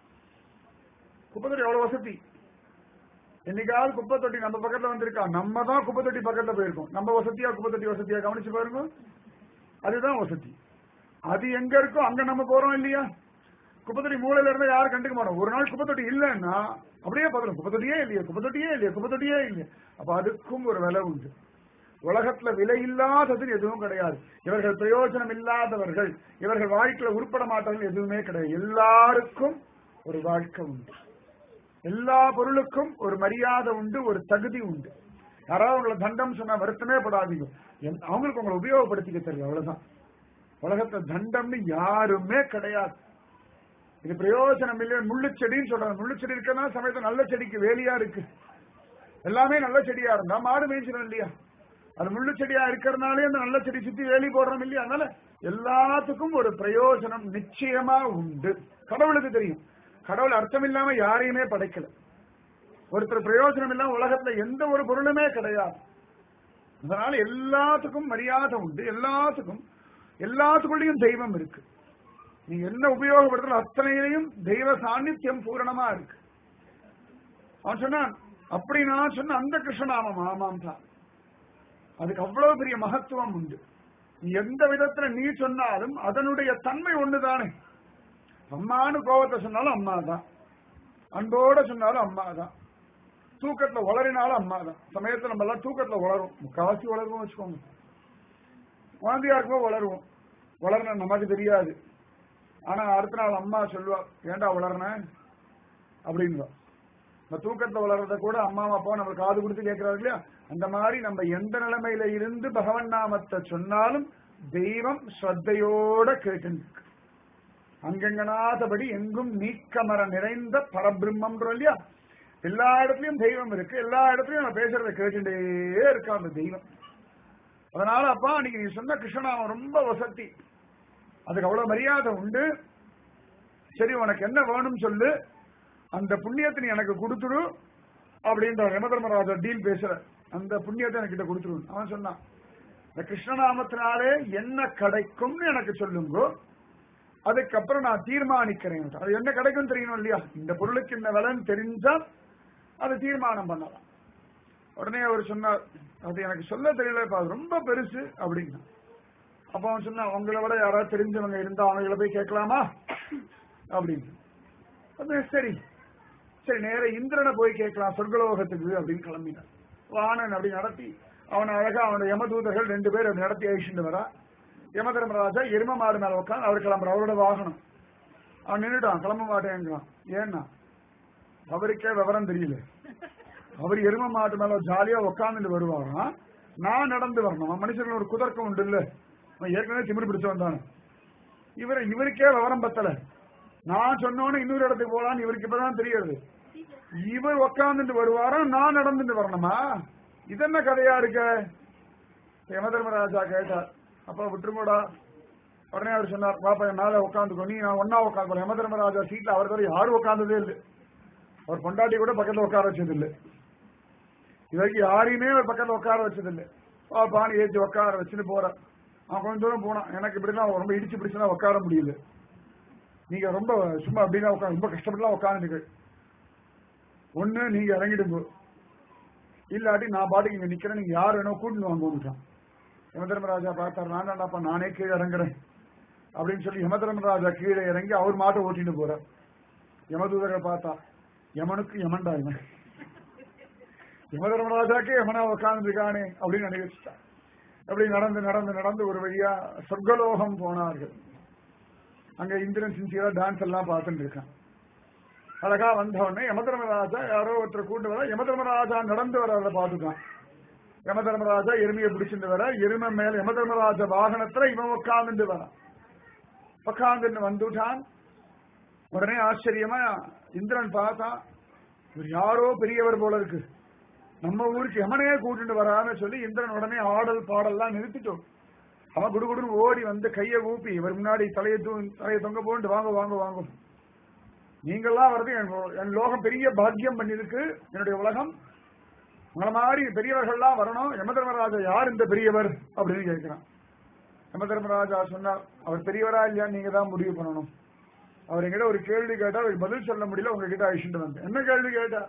குப்பை தொட்டி எவ்வளவு வசதி என்னைக்காவது குப்பை தொட்டி நம்ம பக்கத்துல வந்திருக்கா நம்ம தான் குப்பை தொட்டி பக்கத்துல போயிருக்கோம் நம்ம வசதியா குப்பை தொட்டி வசதியா கவனிச்சு பாருங்க அதுதான் வசதி அது எங்க இருக்கோ அங்க நம்ம போறோம் இல்லையா குப்பை தொட்டி மூலையில இருந்தா யாரும் கண்டுக்க மாட்டோம் ஒரு நாள் குப்பை தொட்டி இல்லைன்னா அப்படியே பதிலும் குப்பை தொட்டியே இல்லையா குப்பை தொட்டியே இல்லையா குப்பை தொட்டியே இல்லையா அப்ப அதுக்கும் ஒரு விலை உண்டு உலகத்துல விலை இல்லாதது எதுவும் கிடையாது இவர்கள் பிரயோஜனம் இல்லாதவர்கள் இவர்கள் வாழ்க்கையில உருப்பட மாட்டார்கள் எதுவுமே கிடையாது எல்லாருக்கும் ஒரு வாழ்க்கை உண்டு எல்லா பொருளுக்கும் ஒரு மரியாதை உண்டு ஒரு தகுதி உண்டு யாராவது உங்களை தண்டம் சொன்னா வருத்தமே படாதீங்க என்- அவங்களுக்கு உங்களை உபயோகப்படுத்திக்க தெரியும் அவ்வளவுதான் உலகத்துல தண்டம்னு யாருமே கிடையாது இது பிரயோஜனம் இல்லை முள்ளு செடின்னு சொல்றாங்க முள்ளு செடி இருக்குன்னா சமயத்துல நல்ல செடிக்கு வேலியா இருக்கு எல்லாமே நல்ல செடியா இருந்தா மாடு மேய்ச்சிடும் இல்லையா அது முள்ளு செடியா இருக்கிறதுனாலே அந்த நல்ல செடி சுத்தி வேலி போடுறோம் இல்லையா அதனால எல்லாத்துக்கும் ஒரு பிரயோஜனம் நிச்சயமா உண்டு கடவுளுக்கு தெரியும் கடவுள் அர்த்தம் இல்லாம யாரையுமே படைக்கல ஒருத்தர் பிரயோஜனம் இல்லாம உலகத்துல எந்த ஒரு பொருளுமே கிடையாது அதனால எல்லாத்துக்கும் மரியாதை உண்டு எல்லாத்துக்கும் எல்லாத்துக்குள்ளேயும் தெய்வம் இருக்கு நீ என்ன உபயோகப்படுத்துற அத்தனையிலையும் தெய்வ சாநித்தியம் பூரணமா இருக்கு அவன் சொன்னான் அப்படி நான் சொன்ன அந்த கிருஷ்ணநாமம் ஆமாம் தான் அதுக்கு அவ்வளவு பெரிய மகத்துவம் உண்டு நீ எந்த விதத்துல நீ சொன்னாலும் அதனுடைய தன்மை ஒண்ணுதானே அம்மான்னு கோபத்தை சொன்னாலும் அம்மா தான் அன்போட சொன்னாலும் அம்மா தான் தூக்கத்துல உளறினாலும் அம்மா தான் சமயத்துல நம்ம எல்லாம் தூக்கத்துல உளரும் முக்காவாசி உளருவோம் வச்சுக்கோங்க குழந்தையா இருக்கும்போது வளருவோம் வளர்ன நமக்கு தெரியாது ஆனா அடுத்த நாள் அம்மா சொல்லுவா ஏண்டா வளர்ன அப்படின்வா நம்ம தூக்கத்துல வளர்றத கூட அம்மா அப்பா நம்ம காது கொடுத்து கேட்கிறாரு இல்லையா அந்த மாதிரி நம்ம எந்த நிலைமையில இருந்து பகவன் நாமத்தை சொன்னாலும் தெய்வம் ஸ்ரத்தையோட கேட்டு அங்கங்கனாதபடி எங்கும் நீக்கமர நிறைந்த பரபிரம்மன்றோம் இல்லையா எல்லா இடத்துலயும் தெய்வம் இருக்கு எல்லா இடத்துலயும் நம்ம பேசுறத கேட்டுட்டே இருக்கா அந்த தெய்வம் அதனால அப்பா அன்னைக்கு நீ சொன்ன கிருஷ்ணநாமம் ரொம்ப வசதி அதுக்கு அவ்வளவு மரியாதை உண்டு சரி உனக்கு என்ன வேணும் சொல்லு அந்த புண்ணியத்தை நீ எனக்கு கொடுத்துடு அப்படின்ற யமதர்மராஜா டீல் பேசுற அந்த புண்ணியத்தை என்கிட்ட கொடுத்துரு அவன் சொன்னான் இந்த கிருஷ்ணநாமத்தினாலே என்ன கிடைக்கும்னு எனக்கு சொல்லுங்கோ அதுக்கப்புறம் நான் தீர்மானிக்கிறேன் அது என்ன கிடைக்கும் தெரியணும் இல்லையா இந்த பொருளுக்கு இந்த விலைன்னு தெரிஞ்சா அதை தீர்மானம் பண்ணலாம் உடனே அவர் சொன்னார் அது எனக்கு சொல்ல தெரியலப்பா அது ரொம்ப பெருசு அப்படின்னா அப்ப அவன் சொன்னா உங்களை விட யாராவது தெரிஞ்சவங்க இருந்தா அவங்கள போய் கேட்கலாமா அப்படின்னு அது சரி சரி நேர இந்திரனை போய் கேட்கலாம் சொர்க்கலோகத்துக்கு அப்படின்னு கிளம்பினான் வாணன் அப்படி நடத்தி அவனை அழகா அவனோட யமதூதர்கள் ரெண்டு பேர் அப்படி நடத்தி அழிச்சுட்டு வரா யமதர்மராஜா எரும மாடு மேல உட்காந்து அவர் கிளம்புற அவரோட வாகனம் அவன் நின்றுட்டான் கிளம்ப மாட்டேங்கிறான் ஏன்னா அவருக்கே விவரம் தெரியல அவர் எரும மாட்டு மேல ஜாலியா உட்காந்துட்டு வருவாராம் நான் நடந்து வரணும் மனுஷர்கள் ஒரு குதர்க்கம் உண்டு இல்ல அவன் ஏற்கனவே திமிரு பிடிச்சவன் தானே இவர் இவருக்கே விவரம் பத்தல நான் சொன்னோன்னு இன்னொரு இடத்துக்கு போலான்னு இவருக்கு இப்பதான் தெரியாது இவர் உட்காந்துட்டு வருவாராம் நான் நடந்துட்டு வரணுமா இது என்ன கதையா இருக்க யமதர்மராஜா கேட்டார் அப்பா விட்டுருங்கோடா உடனே அவர் சொன்னார் பாப்பா என் மேல உட்காந்துக்கோ நீ நான் ஒன்னா உட்காந்து யமதர்மராஜா சீட்ல அவர் தவிர யாரும் உட்காந்ததே இல்லை அவர் பொண்டாட்டி கூட பக்கத்துல உட்கார வச்சது இல்லை இதுவரைக்கும் யாரையுமே அவர் பக்கத்துல உட்கார வச்சது இல்லை பாப்பான்னு ஏற்றி உட்கார வச்சுட்டு போறார் அவன் கொஞ்சம் தூரம் போனான் எனக்கு இப்படிலாம் ரொம்ப இடிச்சு பிடிச்சுலாம் உட்கார முடியல நீங்க ரொம்ப சும்மா அப்படின்னா உட்காந்து ரொம்ப கஷ்டப்பட்டுலாம் உட்காந்துட்டு ஒண்ணு நீங்க இறங்கிடுங்க இல்லாட்டி நான் பாட்டுக்கு இங்க நிக்கிறேன் நீங்க யார் வேணும் கூட்டிட்டு வாங்குவோம்ட்டான் யமதர்மராஜா பார்த்தார் நான் தான்டாப்பா நானே கீழே இறங்குறேன் அப்படின்னு சொல்லி யமதர்மராஜா கீழே இறங்கி அவர் மாட்டை ஓட்டிட்டு போறார் யமதூதர்கள் பார்த்தா யமனுக்கு யமன்டா இவன் யமதர்மராஜாக்கே யமனா உட்கார்ந்துருக்கானே அப்படின்னு நினைச்சிட்டான் அப்படி நடந்து நடந்து நடந்து ஒரு வழியா சொர்க்கலோகம் போனார்கள் அங்க இந்திரன் சின்சியரா டான்ஸ் எல்லாம் பார்த்துட்டு இருக்கான் அழகா வந்த உடனே யமதர்மராஜா யாரோ ஒருத்தர் கூட்டு வர யமதர்மராஜா நடந்து வரத பார்த்துட்டான் யமதர்மராஜா எருமையை பிடிச்சிட்டு வர எருமை மேல யமதர்மராஜா வாகனத்துல இவன் உட்கார்ந்துட்டு வரான் உட்கார்ந்துட்டு வந்துட்டான் உடனே ஆச்சரியமா இந்திரன் பார்த்தான் இவர் யாரோ பெரியவர் போல இருக்கு நம்ம ஊருக்கு யமனையே கூட்டிட்டு வரான்னு சொல்லி இந்திரன் உடனே ஆடல் பாடல்லாம் நிறுத்திட்டோம் அவன் குடுகுடுன்னு ஓடி வந்து கையை ஊப்பி இவர் முன்னாடி தலையை தூ தலையை தொங்க போட்டு வாங்க வாங்க வாங்க நீங்கெல்லாம் வர்றது என் என் லோகம் பெரிய பாக்கியம் பண்ணிருக்கு என்னுடைய உலகம் உங்களை மாதிரி பெரியவர்கள்லாம் வரணும் யமதர்மராஜா யார் இந்த பெரியவர் அப்படின்னு கேட்கிறான் யமதர்மராஜா சொன்னார் அவர் பெரியவரா இல்லையா நீங்க தான் முடிவு பண்ணணும் அவர் எங்கிட்ட ஒரு கேள்வி கேட்டா அவருக்கு பதில் சொல்ல முடியல உங்ககிட்ட அழிச்சுட்டு வந்தேன் என்ன கேள்வி கேட்டா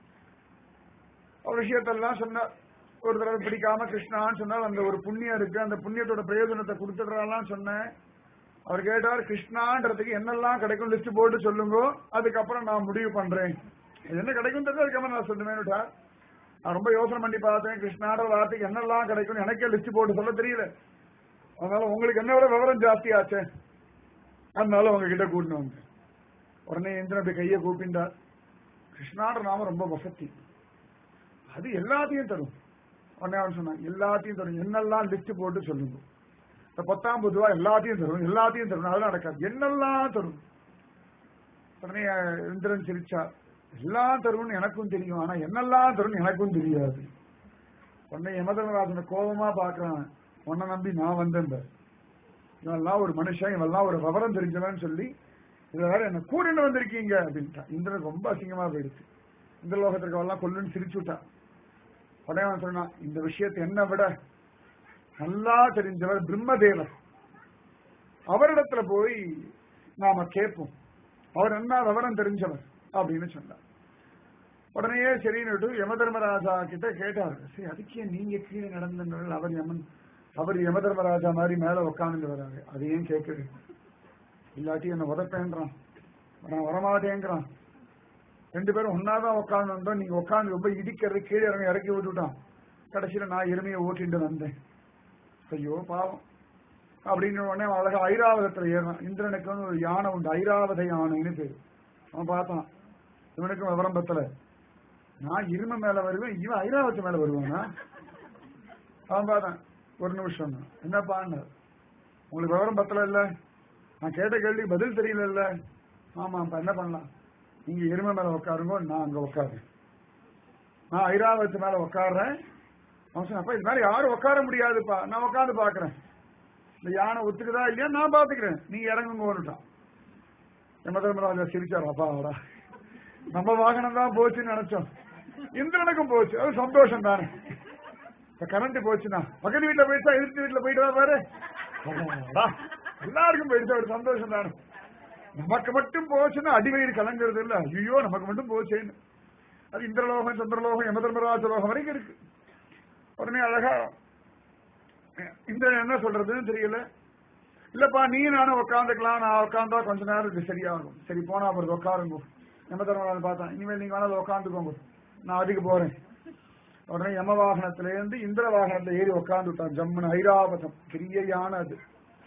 ஒரு விஷயத்தெல்லாம் சொன்னார் ஒரு தடவை பிடிக்காம கிருஷ்ணான்னு சொன்னால் அந்த ஒரு புண்ணியம் இருக்கு அந்த புண்ணியத்தோட பிரயோஜனத்தை கொடுத்துடுறாலாம் சொன்னேன் அவர் கேட்டார் கிருஷ்ணான்றதுக்கு என்னெல்லாம் கிடைக்கும் லிஸ்ட் போட்டு சொல்லுங்க அதுக்கப்புறம் நான் முடிவு பண்றேன் இது என்ன கிடைக்கும் தெரிஞ்சு அதுக்கப்புறம் நான் சொல்லுவேன்னுட்டா நான் ரொம்ப யோசனை பண்ணி பார்த்தேன் கிருஷ்ணான்ற வார்த்தைக்கு என்னெல்லாம் கிடைக்கும் எனக்கே லிஸ்ட் போட்டு சொல்ல தெரியல அதனால உங்களுக்கு என்ன விட விவரம் ஜாஸ்தி ஆச்சே அதனால உங்ககிட்ட கூட்டின்னு வந்தேன் உடனே இந்திரன் அப்படி கையை கூப்பிண்டார் கிருஷ்ணான்ற நாம ரொம்ப வசதி அது எல்லாத்தையும் தரும் உடனே அவன் சொன்னான் எல்லாத்தையும் தரும் என்னெல்லாம் லிஸ்ட் போட்டு சொல்லுங்க இந்த பத்தாம் பொதுவா எல்லாத்தையும் தரும் எல்லாத்தையும் தரும் அதெல்லாம் நடக்காது என்னெல்லாம் தரும் உடனே இந்திரன் சிரிச்சா எல்லாம் தரும்னு எனக்கும் தெரியும் ஆனா என்னெல்லாம் தரும்னு எனக்கும் தெரியாது உடனே யமதர்மராஜனை கோபமா பாக்குறான் உன்னை நம்பி நான் வந்தேன் பாரு. இவெல்லாம் ஒரு மனுஷன் இவெல்லாம் ஒரு விவரம் தெரிஞ்சவன் சொல்லி இதுல வேற என்ன கூட்டிட்டு வந்திருக்கீங்க அப்படின்ட்டான் இந்திரன் ரொம்ப அசிங்கமா போயிடுச்சு இந்த லோகத்திற்கு எல்லாம் கொல்லுன்னு சிரிச்சு விட்டான் உடனே அவன் சொன்னான் இந்த விஷயத்தை என்ன விட நல்லா தெரிஞ்சவர் பிரம்மதேவர் அவரிடத்துல போய் நாம கேட்போம் அவர் என்ன விவரம் தெரிஞ்சவர் அப்படின்னு சொன்னார் உடனே சரின்னுட்டு யமதர்மராஜா கிட்ட கேட்டாரு சரி அதுக்கே நீங்க கீழே நடந்தீர்கள் அவர் யமன் அவர் யமதர்மராஜா மாதிரி மேல உட்காந்து வராரு அது ஏன் கேட்குது இல்லாட்டி என்ன உதப்பேன்றான் நான் வரமாட்டேங்கிறான் ரெண்டு பேரும் ஒன்னாதான் உட்காந்து வந்தோம் நீங்க உட்காந்து ரொம்ப இடிக்கிறது கீழே இறங்கி இறக்கி விட்டுட்டான் கடைசியில நான் எருமையை ஓட்டிட்டு வந்தேன் ஐயோ பாவம் அப்படின்னு உடனே அவன் அழகா ஐராவதத்துல ஏறினான் இந்திரனுக்கு வந்து ஒரு யானை உண்டு ஐராவத யானைன்னு பேரு அவன் பார்த்தான் இவனுக்கும் விவரம் பத்தல நான் இரும மேல வருவேன் இவன் ஐராவத்து மேல வருவானா அவன் பார்த்தான் ஒரு நிமிஷம் தான். என்னப்பான்னு உங்களுக்கு விவரம் பத்தல இல்ல நான் கேட்ட கேள்விக்கு பதில் தெரியல இல்ல ஆமா அப்ப என்ன பண்ணலாம் நீங்க எருமை மேல உட்காருங்க நான் அங்க உட்காருறேன் நான் ஐராவத்து மேல உட்காடுறேன் அவன் சொன்னான், அப்பா இது மாதிரி யாரும் உட்கார முடியாதுப்பா நான் உட்காந்து பாக்குறேன் இந்த யானை ஒத்துக்குதா இல்லையா நான் பாத்துக்கிறேன் நீங்க இறங்குங்கன்னுட்டான் யமதர்மராஜா சிரிச்சார் அப்பாடா நம்ம வாகனம் தான் போச்சுன்னு நினைச்சோம் இந்திரனுக்கும் போச்சு அது சந்தோஷம் தானே இப்ப கரண்ட் போச்சுன்னா பக்கத்து வீட்டுல போயிடுச்சா எதிர்த்து வீட்டுல போயிட்டு வா பாரு அடடா, எல்லாருக்கும் போயிடுச்சு ஒரு சந்தோஷம் தானே நமக்கு மட்டும் போச்சுன்னா அடிவயிறு கலங்குறது இல்ல ஐயோ நமக்கு மட்டும் போச்சேன்னு அது இந்திரலோகம் சந்திரலோகம் யமதர்மராஜ லோகம் வரைக்கும் இருக்கு உடனே அழகா இந்திரன் என்ன சொல்றதுன்னு தெரியல இல்லப்பா நீ நானும் உட்காந்துக்கலாம் நான் உட்காந்தா கொஞ்ச நேரம் இது சரியாகும் சரி போனா அப்புறம் உட்காருங்க யமதர்மராஜன் பார்த்தா இனிமேல் நீங்க வேணாலும் உட்காந்துக்கோங்க நான் அதுக்கு போறேன் உடனே யம வாகனத்துல இருந்து இந்திர வாகனத்துல ஏறி உட்கார்ந்து விட்டான் ஜம்முன்னு ஐராவதம் பெரிய யானை அது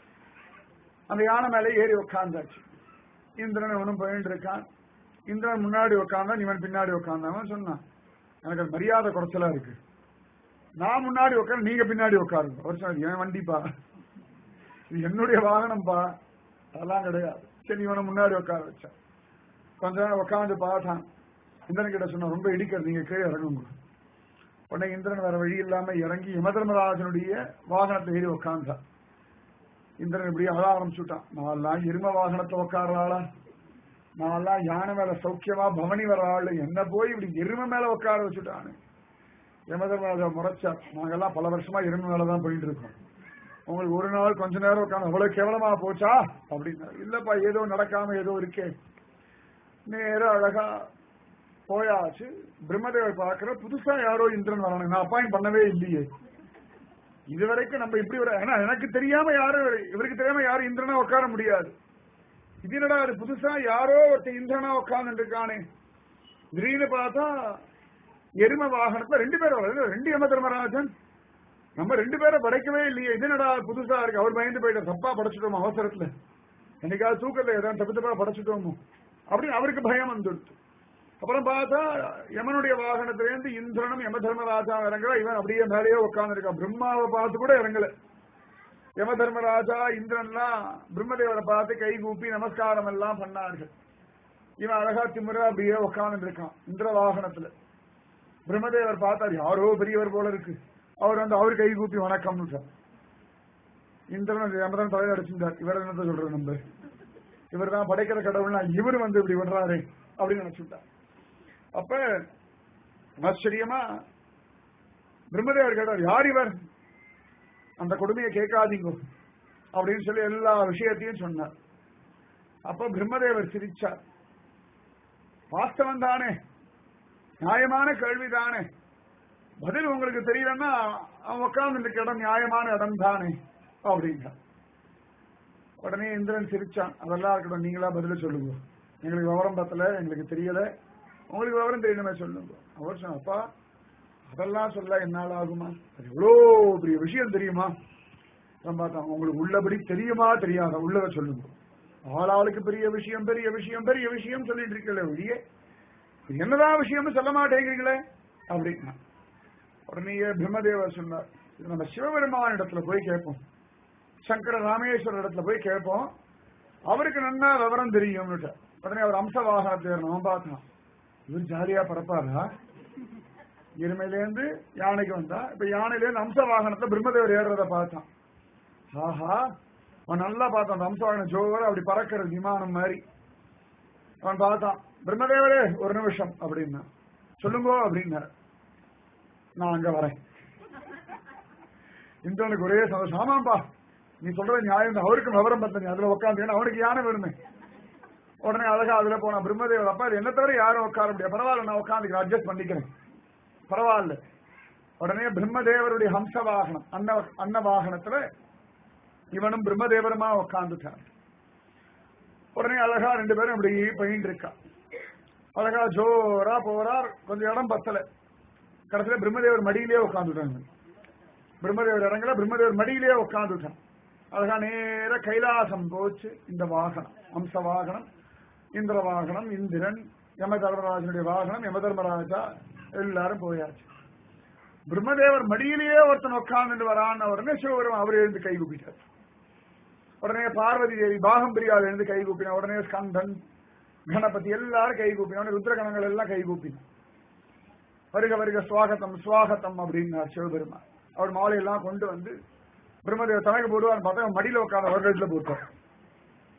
அந்த யானை மேலே ஏறி உட்கார்ந்தாச்சு இந்திரன் இவனும் போயிட்டு இருக்கான் இந்திரன் முன்னாடி உட்கார்ந்தான் இவன் பின்னாடி உட்கார்ந்தாவன் சொன்னான் எனக்கு அது மரியாதை குறைச்சலா இருக்கு நான் முன்னாடி உட்காந்து நீங்க பின்னாடி உட்காருங்க அவர் சொன்னார் என் வண்டிப்பா இது என்னுடைய வாகனம்ப்பா அதெல்லாம் கிடையாது சரி இவனை முன்னாடி உட்கார வச்சான் கொஞ்ச நேரம் உட்காந்து பார்த்தான் இந்திரன் கிட்ட சொன்னா ரொம்ப இடிக்கிறது நீங்க கீழே இறங்குங்க உடனே இந்திரன் வேற வழி இல்லாம இறங்கி யமதர்மராஜனுடைய வாகனத்தை ஏறி உட்கார்ந்தான் இந்திரன் இப்படி அழ ஆரம்பிச்சுட்டான் நான்லாம் எரும வாகனத்தை உட்கார்றாளா நான்லாம் யானை மேல சௌக்கியமா பவனி வர ஆளு என்ன போய் இப்படி எருமை மேல உட்கார வச்சுட்டானு யமதர்மராஜா முறைச்சார் நாங்கெல்லாம் பல வருஷமா எருமை மேலதான் போயிட்டு இருக்கோம் உங்களுக்கு ஒரு நாள் கொஞ்ச நேரம் உட்காந்து அவ்வளவு கேவலமா போச்சா அப்படின்னா இல்லப்பா ஏதோ நடக்காம ஏதோ இருக்கே நேரா அழகா போயாச்சு பிரம்மதேவர் பார்க்கிற புதுசா யாரோ இந்திரன் வரணும் நான் அப்பாயின் பண்ணவே இல்லையே இதுவரைக்கும் நம்ம இப்படி ஒரு ஏன்னா எனக்கு தெரியாம யாரும் இவருக்கு தெரியாம யாரும் இந்திரனா உட்கார முடியாது இது என்னடா அது புதுசா யாரோ ஒருத்தன் இந்திரனா உட்கார்ந்து இருக்கானே திடீர்னு பார்த்தா எரும வாகனத்துல ரெண்டு பேரும் வரல ரெண்டு யம தர்மராஜன் நம்ம ரெண்டு பேரை படைக்கவே இல்லையே இது என்னடா புதுசா இருக்கு அவர் பயந்து போயிட்டார் தப்பா படைச்சிட்டோம் அவசரத்துல என்னைக்காவது தூக்கத்துல ஏதாவது தப்பு தப்பா படைச்சிட்டோமோ அப்படின்னு அவருக்கு பயம் வந்துடுச்சு அப்புறம் பார்த்தா யமனுடைய வாகனத்திலேருந்து இந்திரனும் யம தர்மராஜா இறங்கல இவன் அப்படியே மேலேயே உட்கார்ந்துருக்கான் பிரம்மாவை பார்த்து கூட இறங்கல யம தர்மராஜா இந்திரன்லாம் பிரம்மதேவரை பார்த்து கை கூப்பி நமஸ்காரம் எல்லாம் பண்ணார்கள் இவன் அழகா திமிரா அப்படியே உட்கார்ந்து இருக்கான் இந்திர வாகனத்துல பிரம்மதேவர் பார்த்தார் யாரோ பெரியவர் போல இருக்கு அவர் வந்து அவர் கை கூப்பி வணக்கம்னு சொன்னார். இந்திரன் யமதன் தலையில அடிச்சிருந்தார் இவர் என்னத்த சொல்றது நம்ம இவர் தான் படைக்கிற கடவுள்னா இவர் வந்து இப்படி விடுறாரு அப்படின்னு நினைச்சுட்டார் அப்ப ஆச்சரியமா பிரம்மதேவர் கேட்டார் யார் இவர் அந்த கொடுமையை கேட்காதீங்க அப்படின்னு சொல்லி எல்லா விஷயத்தையும் சொன்னார் அப்ப பிரம்மதேவர் சிரிச்சார் வாஸ்தவம் தானே நியாயமான கேள்வி தானே பதில் உங்களுக்கு தெரியலன்னா அவன் உட்கார்ந்து இருக்க இடம் நியாயமான இடம் தானே அப்படின்னா உடனே இந்திரன் சிரிச்சான் அதெல்லாம் இருக்கட்டும் நீங்களா பதில சொல்லுங்க எங்களுக்கு விவரம் பத்தல எங்களுக்கு தெரியல உங்களுக்கு விவரம் தெரியணுமே சொல்லுங்க அவர் சொன்ன அப்பா அதெல்லாம் சொல்ல என்னால் ஆகுமா அது எவ்வளோ பெரிய விஷயம் தெரியுமா அப்புறம் பார்த்தான் உங்களுக்கு உள்ளபடி தெரியுமா தெரியாதா உள்ளத சொல்லுங்க ஆளாளுக்கு பெரிய விஷயம் பெரிய விஷயம் பெரிய விஷயம் சொல்லிட்டு இருக்கல ஒழிய இது என்னதான் விஷயம்னு சொல்ல மாட்டேங்கிறீங்களே அப்படின்னா உடனே பிரம்மதேவர் சொன்னார் இது நம்ம சிவபெருமான் இடத்துல போய் கேட்போம் சங்கர ராமேஸ்வரர் இடத்துல போய் கேட்போம் அவருக்கு நன்னா விவரம் தெரியும்னுட்டு உடனே அவர் அம்ச வாகனத்தை நம்ம பார்த்தான் இவர் ஜாலியா பறப்பாரா எருமையிலேருந்து யானைக்கு வந்தா இப்ப யானையிலேருந்து அம்ச வாகனத்துல பிரம்மதேவர் ஏறுறத பார்த்தான் ஆஹா அவன் நல்லா பார்த்தான் அந்த அம்ச வாகனம் ஜோர அப்படி பறக்கிறது விமானம் மாதிரி அவன் பார்த்தான் பிரம்மதேவரே ஒரு நிமிஷம் அப்படின்னா சொல்லுங்கோ அப்படின்னாரு நான் அங்க வரேன் இந்திரனுக்கு ஒரே சந்தோஷம் ஆமாம்பா நீ சொல்றது நியாயம் தான் அவருக்கும் விவரம் பத்த நீ அதுல உட்காந்து ஏன்னா அவனுக்கு யானை வேணுமே உடனே அழகா அதுல போனா பிரம்மதேவர் அப்பா இது என்ன தவிர யாரும் உட்கார முடியாது பரவாயில்ல நான் உட்காந்துக்கிறேன் அட்ஜஸ்ட் பண்ணிக்கிறேன் பரவாயில்ல உடனே பிரம்மதேவருடைய ஹம்ச வாகனம் அன்ன அன்ன வாகனத்துல இவனும் பிரம்மதேவருமா உட்காந்துட்டான் உடனே அழகா ரெண்டு பேரும் இப்படி பயின்று இருக்கா அழகா ஜோரா போறார் கொஞ்சம் இடம் பத்தல கடைசியில பிரம்மதேவர் மடியிலே உட்காந்துட்டாங்க பிரம்மதேவர் இடங்கள பிரம்மதேவர் மடியிலே உட்காந்துட்டான் அழகா நேர கைலாசம் போச்சு இந்த வாகனம் அம்ச வாகனம் இந்திர வாகனம் இந்திரன் யம தர்மராஜனுடைய வாகனம் யம தர்மராஜா எல்லாரும் போயாச்சு பிரம்மதேவர் மடியிலேயே ஒருத்தன் உட்கார்ந்துட்டு வரான்னு உடனே சிவபெருமான் அவர் எழுந்து கை கூப்பிட்டார் உடனே பார்வதி தேவி பாகம் பிரியாள் எழுந்து கை கூப்பினா உடனே ஸ்கந்தன் கணபதி எல்லாரும் கை கூப்பினா உடனே ருத்ரகணங்கள் எல்லாம் கை கூப்பினா வருக வருக சுவாகத்தம் சுவாகத்தம் அப்படின்னார் சிவபெருமான் அவர் மாலையெல்லாம் கொண்டு வந்து பிரம்மதேவர் தலைக்கு போடுவார் பார்த்தா மடியில உட்காந்து அவர் கழுத்துல போட்டார்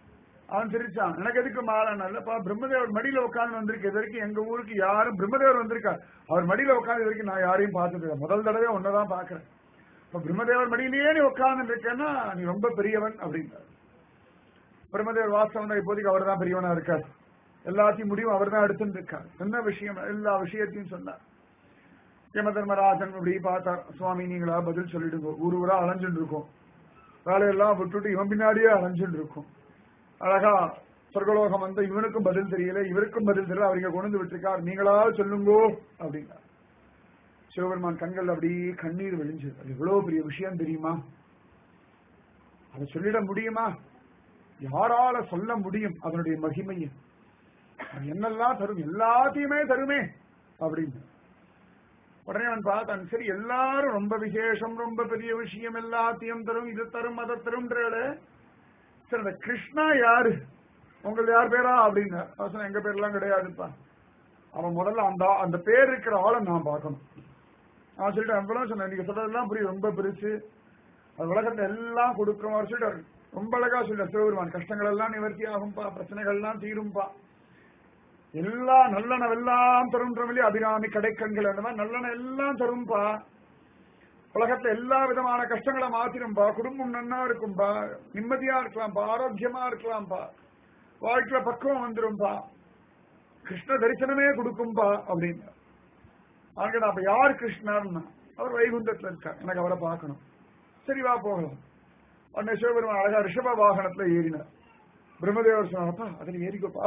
அவன் சிரிச்சான் எனக்கு எதுக்கு மாலை இல்லப்பா பிரம்மதேவர் மடியில உட்கார்ந்து வந்திருக்கு இது வரைக்கும் எங்க ஊருக்கு யாரும் பிரம்மதேவர் வந்திருக்கார் அவர் மடியில உட்கார்ந்து இது வரைக்கும் நான் யாரையும் பார்த்தது இல்லை. முதல் தடவை ஒன்னதான் பாக்குறேன் இப்ப பிரம்மதேவர் மடியிலேயே நீ உட்கார்ந்து இருக்கேன்னா நீ ரொம்ப பெரியவன் அப்படின்னாரு பிரம்மதேவர் வாஸ்தவம் இப்போதைக்கு அவர் தான் பெரியவனா இருக்கார் எல்லாத்தையும் முடிவும் அவர் தான் எடுத்துட்டு இருக்கார் என்ன விஷயம் எல்லா விஷயத்தையும் சொன்னார் யம தர்மராஜன் இப்படி பார்த்தார் சுவாமி நீங்களா பதில் சொல்லிடுங்க ஊர் ஊரா அலைஞ்சுட்டு இருக்கோம் வேலையெல்லாம் விட்டுட்டு இவன் பின்னாடியே அலைஞ்சுட்டு இருக்கும் அழகா சொர்க்கலோகம் வந்து இவனுக்கும் பதில் தெரியல இவருக்கும் பதில் தெரியல அவருங்க கொண்டு வந்து விட்டுருக்கார் நீங்களா சொல்லுங்கோ அப்படின்னார் சிவபெருமான் கண்கள் அப்படியே கண்ணீர் விழிஞ்சது அது எவ்வளவு பெரிய விஷயம் தெரியுமா அதை சொல்லிட முடியுமா யாரால சொல்ல முடியும் அதனுடைய மகிமையை அது என்னெல்லாம் தரும் எல்லாத்தையுமே தருமே அப்படின்னு உடனே அவன் பார்த்தான் சரி எல்லாரும் ரொம்ப விசேஷம் ரொம்ப பெரிய விஷயம் எல்லாத்தையும் தரும் இது தரும் அதை தரும் சரி அந்த கிருஷ்ணா யாரு உங்கள் யார் பேரா அப்படின்னு அவன் சொன்னான், எங்க பேர்லாம் கிடையாதுப்பா அவன் முதல்ல அந்த அந்த பேர் இருக்கிற ஆளை நான் பார்க்கணும் அவன் சொல்லிட்டு அவ்வளவு சொன்னேன் நீங்க சொல்றதெல்லாம் புரியும் ரொம்ப பெருசு அது உலகத்தை எல்லாம் கொடுக்குறோம் அவர் சொல்லிட்டாரு ரொம்ப அழகா சொல்ல சிவபெருமான் கஷ்டங்கள் எல்லாம் நிவர்த்தி ஆகும்பா பிரச்சனைகள் எல்லாம் தீரும்பா எல்லா நல்லனவெல்லாம் தருன்றவில்லை அபிராமி கடைக்கண்கள் அந்த மாதிரி நல்லன எல்லாம் தரும்பா உலகத்துல எல்லா விதமான கஷ்டங்களை மாத்திரும்பா குடும்பம் நன்னா இருக்கும்பா நிம்மதியா இருக்கலாம்பா ஆரோக்கியமா இருக்கலாம்பா வாழ்க்கையில பக்குவம் வந்துரும்பா கிருஷ்ண தரிசனமே கொடுக்கும்பா அப்படின்னு அங்க அப்ப யார் கிருஷ்ணர்னா அவர் வைகுண்டத்துல இருக்கார் எனக்கு அவரை பார்க்கணும் சரி வா போகலாம் உடனே சிவபெருமான் அழகா ரிஷப வாகனத்துல ஏறினார் பிரம்மதேவர் சொன்னாப்பா அதுல ஏறிக்கோப்பா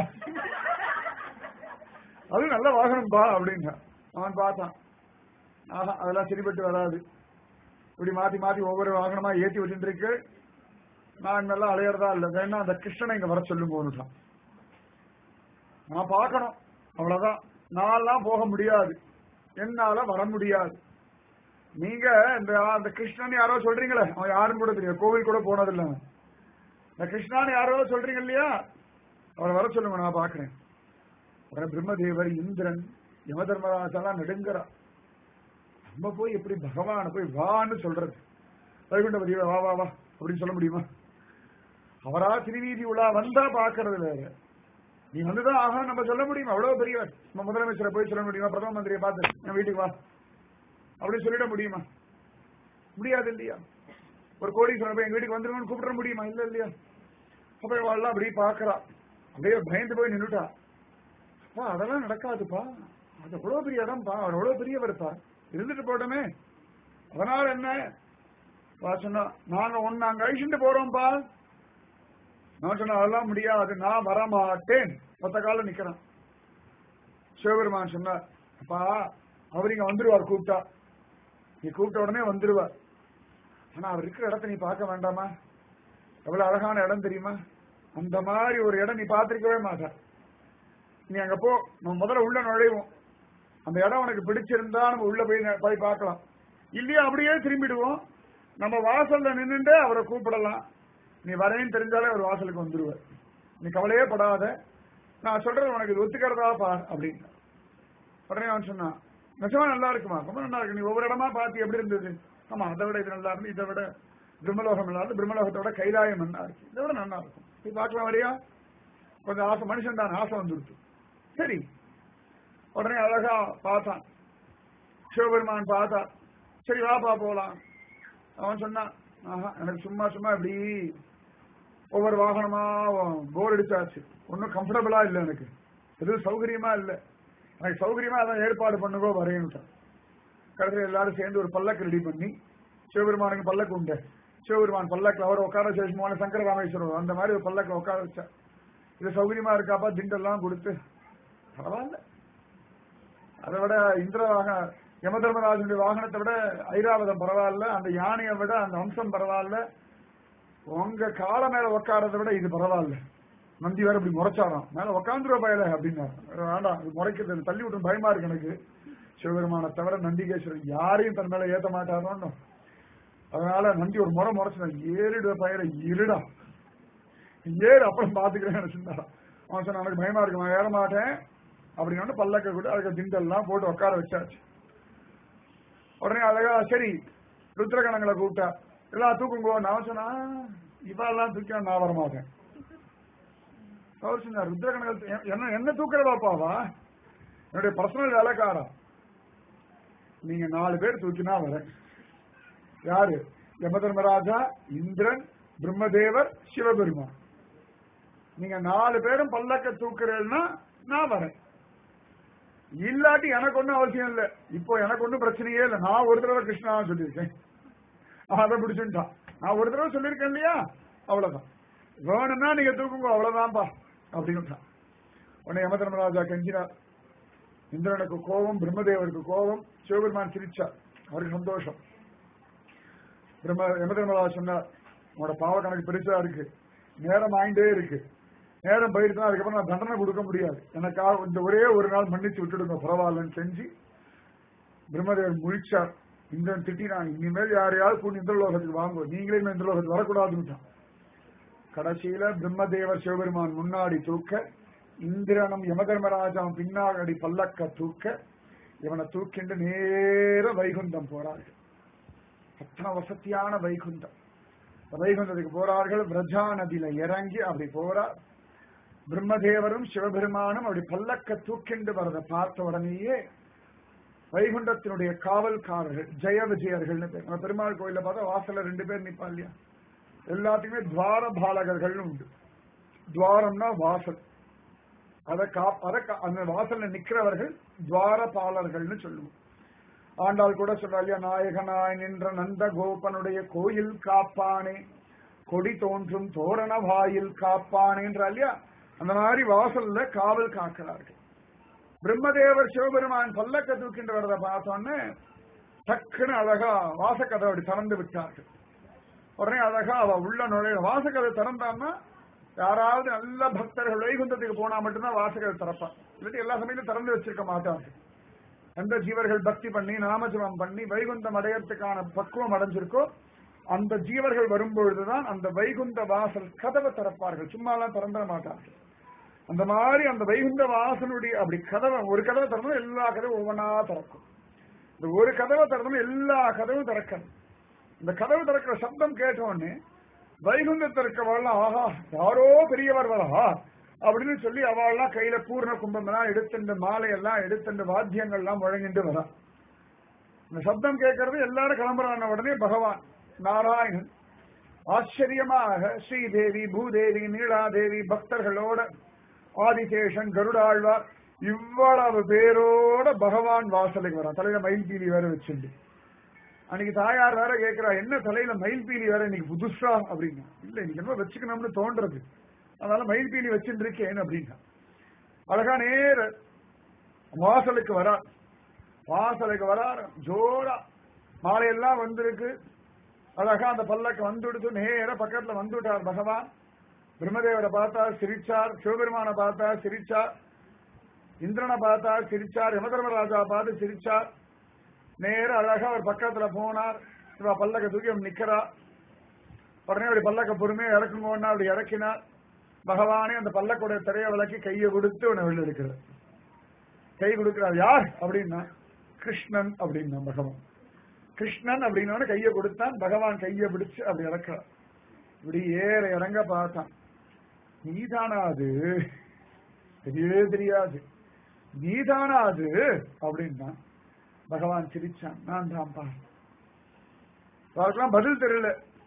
அது நல்ல வாகனம்பா அப்படின்னா அவன் பார்த்தான் ஆஹா அதெல்லாம் சரிப்பட்டு வராது இப்படி மாத்தி மாத்தி ஒவ்வொரு வாகனமா ஏத்தி வச்சுட்டு இருக்கு நான் நல்லா அலையறதா இல்ல வேணா அந்த கிருஷ்ணனை இங்க வர சொல்லும் போதுதான் நான் பார்க்கணும் அவ்வளவுதான் நான்லாம் போக முடியாது என்னால வர முடியாது நீங்க இந்த அந்த கிருஷ்ணன் யாரோ சொல்றீங்களே அவன் யாருன்னு கூட தெரியும் கோவில் கூட போனதில்லை அவன். இந்த கிருஷ்ணான்னு யாரோ சொல்றீங்க இல்லையா அவரை வர சொல்லுங்க நான் பாக்குறேன் உடனே பிரம்மதேவர் இந்திரன் யம தர்மராஜெல்லாம் நெடுங்கிறா நம்ம போய் எப்படி பகவானை போய் வான்னு சொல்றது வைகுண்டபதி வா வா வா அப்படின்னு சொல்ல முடியுமா அவரா திருவீதி உலா வந்தா பாக்குறது வேற நீ வந்துதான் ஆகா நம்ம சொல்ல முடியுமா அவ்வளவு பெரியவர் நம்ம முதலமைச்சரை போய் சொல்ல முடியுமா பிரதம மந்திரியை பார்த்து என் வீட்டுக்கு வா அப்படின்னு சொல்லிட முடியுமா முடியாது இல்லையா ஒரு கோடீஸ்வரன் போய் எங்க வீட்டுக்கு வந்துருங்கன்னு கூப்பிட முடியுமா இல்ல இல்லையா அப்ப இவாள்லாம் அப்படியே பாக்குறா அப்படியே பயந்து போய் நின்னுட்டா அப்பா அதெல்லாம் நடக்காதுப்பா அது எவ்வளவு பெரிய இடம்ப்பா அவர் எவ்வளவு பெரியவர்ப்பா இருந்துட்டு போட்டோமே அதனால என்ன வா சொன்னா நாங்க ஒன்னு அங்க அழிச்சுட்டு போறோம்ப்பா நான் சொன்ன அதெல்லாம் முடியாது நான் வரமாட்டேன் மொத்த காலம் நிக்கிறேன் சிவபெருமான் சொன்னார் அப்பா அவர் இங்க வந்துருவார் கூப்பிட்டா நீ கூப்பிட்ட உடனே வந்துருவார் ஆனா அவர் இருக்கிற இடத்த நீ பார்க்க வேண்டாமா எவ்வளவு அழகான இடம் தெரியுமா அந்த மாதிரி ஒரு இடம் நீ பார்த்திருக்கவே மாட்ட நீ அங்க போ நம்ம முதல்ல உள்ள நுழைவோம் அந்த இடம் உனக்கு பிடிச்சிருந்தா நம்ம உள்ள போய் ந- போய் பார்க்கலாம் இல்லையா அப்படியே திரும்பிடுவோம் நம்ம வாசல்ல நின்னுட்டு அவரை கூப்பிடலாம் நீ வரேன்னு தெரிஞ்சாலே அவர் வாசலுக்கு வந்துருவார் நீ கவலையே படாத நான் சொல்றது உனக்கு இது ஒத்துக்கிறதா பார் அப்படின்னு உடனே அவன் சொன்னான் நிஜமா நல்லா இருக்குமா ரொம்ப நல்லா இருக்கு நீ ஒவ்வொரு இடமா பார்த்து எப்படி இருந்தது ஆமா அதை விட இது நல்லா இருந்து இதை விட பிரம்மலோகம் நல்லா இருந்து பிரம்மலோகத்தோட கைலாயம் நல்லா இருக்கு இதை விட நல்லா இருக்கும் நீ பார்க்கலாம் வரியா கொஞ்சம் ஆசை மனுஷன் தான் ஆசை வந்துடுச்சு சரி உடனே அழகா பார்த்தான் சிவபெருமான் பார்த்தா சரி வாப்பா போலாம் அவன் சொன்னான் ஆஹா எனக்கு சும்மா சும்மா இப்படி ஒவ்வொரு வாகனமா போர் அடிச்சாச்சு ஒன்றும் கம்ஃபர்டபுளா இல்லை எனக்கு எதுவும் சௌகரியமா இல்லை எனக்கு சௌகரியமா அதான் ஏற்பாடு பண்ணுங்கோ வரையணுட்டான் கடைசியில் எல்லாரும் சேர்ந்து ஒரு பல்லக்கு ரெடி பண்ணி சிவபெருமானுக்கு பல்லக்கு உண்டு சிவபெருமான் பல்லக்கு அவர் உட்கார சேஷமான சங்கர ராமேஸ்வரர் அந்த மாதிரி ஒரு பல்லக்கு உட்கார வச்சா இது சௌகரியமா இருக்காப்பா திண்டெல்லாம் கொடுத்து பரவாயில்ல அதை விட இந்திர வாகன யம தர்மராஜனுடைய வாகனத்தை விட ஐராவதம் பரவாயில்ல அந்த யானையை விட அந்த அம்சம் பரவாயில்ல உங்க கால மேல உட்காரதை விட இது பரவாயில்ல நந்தி வேற இப்படி முறைச்சாராம் மேல உட்காந்துருவ பயல அப்படின்னாரு வேண்டாம் இது முறைக்கிறது தள்ளி விட்டு பயமா இருக்கு எனக்கு சிவபெருமானை தவிர நந்திகேஸ்வரன் யாரையும் தன் மேல ஏத்த மாட்டாரோன்னு அதனால நந்தி ஒரு முறை முறைச்சான் ஏறிடுவ பயல இருடா ஏறு அப்புறம் பாத்துக்கிறேன் சொன்னான் அவன் சொன்னான் எனக்கு பயமா இருக்கு நான் ஏற மாட்டேன் அப்படின்னு பல்லக்க கூட அதுக்கு திண்டெல்லாம் போட்டு உட்கார வச்சாச்சு உடனே அழகா சரி ருத்ரகணங்களை கூப்பிட்டா எல்லாம் தூக்குங்கோ நான் சொன்னா இவெல்லாம் தூக்கி நான் வர மாட்டேன் அவர் சொன்னார் ருத்ரகணங்கள் என்ன என்ன தூக்குறவாப்பாவா என்னுடைய பர்சனல் வேலைக்காரா நீங்க நாலு பேர் தூக்கினா வரேன் யாரு யமதர்மராஜா இந்திரன் பிரம்மதேவர் சிவபெருமான் நீங்க நாலு பேரும் பல்லக்க தூக்குறேன்னா நான் வரேன் இல்லாட்டி எனக்கு ஒண்ணும் அவசியம் இல்ல இப்போ எனக்கு ஒண்ணும் பிரச்சனையே இல்லை நான் ஒரு தடவை கிருஷ்ணா சொல்லியிருக்கேன் அதை பிடிச்சுட்டான் நான் ஒரு தடவை சொல்லியிருக்கேன் இல்லையா அவ்வளவுதான் வேணும்னா நீங்க தூக்குங்க அவ்வளவுதான்ப்பா அப்படின்னு உடனே யமதர்மராஜா கெஞ்சினார் இந்திரனுக்கு கோபம் பிரம்மதேவருக்கு கோபம் சிவபெருமான் சிரிச்சார் அவருக்கு சந்தோஷம் பிரம்ம யமதர்மராஜா சொன்னார் உங்களோட பாவ கணக்கு பெருசா இருக்கு நேரம் ஆயிண்டே இருக்கு நேரம் போயிடுச்சுன்னா அதுக்கப்புறம் நான் தண்டனை கொடுக்க முடியாது எனக்காக இந்த ஒரே ஒரு நாள் மன்னிச்சு விட்டுடுங்க பரவாயில்லன்னு செஞ்சு பிரம்மதேவர் முழிச்சார் இந்திரன் திட்டினான் இனிமேல் யாரையாவது கூட்டி இந்திரலோகத்துக்கு வாங்க நீங்களே இனிமேல் இந்திரலோகத்துக்கு வரக்கூடாதுன்னுட்டான் கடைசியில பிரம்மதேவர் சிவபெருமான் முன்னாடி தூக்க இந்திரனும் யமதர்மராஜாவும் பின்னாடி பல்லக்க தூக்க இவனை தூக்கிண்டு நேர வைகுந்தம் போறார்கள் அத்தனை வசதியான வைகுந்தம் வைகுந்தத்துக்கு போறார்கள் பிரஜா நதியில இறங்கி அப்படி போறார் பிரம்மதேவரும் சிவபெருமானும் அப்படி பல்லக்க தூக்கிண்டு வரதை பார்த்த உடனேயே வைகுண்டத்தினுடைய காவல்காரர்கள் ஜெய விஜயர்கள்னு பேர் நம்ம பெருமாள் கோயில பார்த்தா வாசல்ல ரெண்டு பேர் நிப்பா இல்லையா எல்லாத்துக்குமே துவார பாலகர்கள்னு உண்டு துவாரம்னா வாசல் அத கா அத கா- அந்த வாசல்ல நிக்கிறவர்கள் துவாரபாலர்கள்னு சொல்லுவோம் ஆண்டாள் கூட சொல்றா இல்லையா நாயகனாய் நின்ற நந்த கோபனுடைய கோயில் காப்பானே கொடி தோன்றும் தோரண வாயில் காப்பானேன்றா இல்லையா அந்த மாதிரி வாசல்ல காவல் காக்கிறார்கள் பிரம்மதேவர் சிவபெருமான் பல்லக்க தூக்கின்ற வரத பார்த்தோன்னே டக்குன்னு அழகா வாசக்கதை அப்படி திறந்து விட்டார்கள் உடனே அழகா அவ உள்ள நுழைய வாசக்கதை திறந்தான்னா யாராவது நல்ல பக்தர்கள் வைகுந்தத்துக்கு போனா மட்டும்தான் வாசகத்தை திறப்பான் இல்லாட்டி எல்லா சமயத்திலும் திறந்து வச்சிருக்க மாட்டார்கள் எந்த ஜீவர்கள் பக்தி பண்ணி நாமஜபம் பண்ணி வைகுந்தம் அடையறதுக்கான பக்குவம் அடைஞ்சிருக்கோ அந்த ஜீவர்கள் வரும்பொழுதுதான் அந்த வைகுந்த வாசல் கதவை திறப்பார்கள் சும்மாலாம் திறந்துட மாட்டார்கள் அந்த மாதிரி அந்த வைகுந்த வாசலுடைய அப்படி கதவை ஒரு கதவை திறந்தா எல்லா கதவும் ஒவ்வொன்றா திறக்கும் இந்த ஒரு கதவை திறந்தா எல்லா கதவும் திறக்கணும் இந்த கதவு திறக்கிற சப்தம் கேட்ட உடனே வைகுந்தத்தில் இருக்கவாள்லாம் ஆஹா யாரோ பெரியவர் வரா அப்படின்னு சொல்லி அவள்லாம் கையில பூர்ண கும்பம் எல்லாம் எடுத்துட்டு மாலையெல்லாம் எடுத்துட்டு வாத்தியங்கள்லாம் முழங்கிட்டு வரா இந்த சப்தம் கேட்கறது எல்லாரும் கிளம்புறான உடனே பகவான் நாராயணன் ஆச்சரியமாக ஸ்ரீதேவி பூதேவி நீலாதேவி பக்தர்களோட ஆதிசேஷன் கருடாழ்வார் இவ்வளவு பேரோட பகவான் வாசலுக்கு வரான் தலையில மயில் பீலி வேற வச்சுண்டு அன்னைக்கு தாயார் வேற கேக்குறா என்ன தலையில மயில் பீலி வேற இன்னைக்கு புதுசா அப்படின்னா இல்ல இன்னைக்கு என்ன வச்சுக்கணும்னு தோன்றது அதனால மயில் பீலி வச்சுட்டு இருக்கேன் அப்படின்னா அழகா நேர வாசலுக்கு வரா வாசலுக்கு வரார் ஜோரா மாலையெல்லாம் வந்திருக்கு அழகா அந்த பல்லக்கு வந்துடுத்து நேர பக்கத்துல வந்துட்டார் பகவான் பிரம்மதேவரை பார்த்தா சிரிச்சார் சிவபெருமானை பார்த்தா சிரிச்சார் இந்திரனை பார்த்தா சிரிச்சார் யமதர்மராஜா பார்த்து சிரிச்சார் நேர அழகா அவர் பக்கத்துல போனார் இவ பல்லக்க தூக்கி அவன் நிக்கிறா உடனே அப்படி பல்லக்க பொறுமையா இறக்குங்கோன்னா அப்படி இறக்கினார் பகவானே அந்த பல்லக்குடைய திரைய விளக்கி கையை கொடுத்து உன்னை வெளில எடுக்கிறார் கை கொடுக்கிறார் யார் அப்படின்னா கிருஷ்ணன் அப்படின்னா பகவான் கிருஷ்ணன் அப்படின்னு கையை கொடுத்தான் பகவான் கையை பிடிச்சு அப்படி இறக்கிறார் இப்படி ஏற இறங்க பார்த்தான் நீதானா அது தெரியவே தெரியாது நீதானா அது அப்படின்னா பகவான் சிரிச்சான் நான் தான் பா அவருக்கெல்லாம் பதில் தெரியல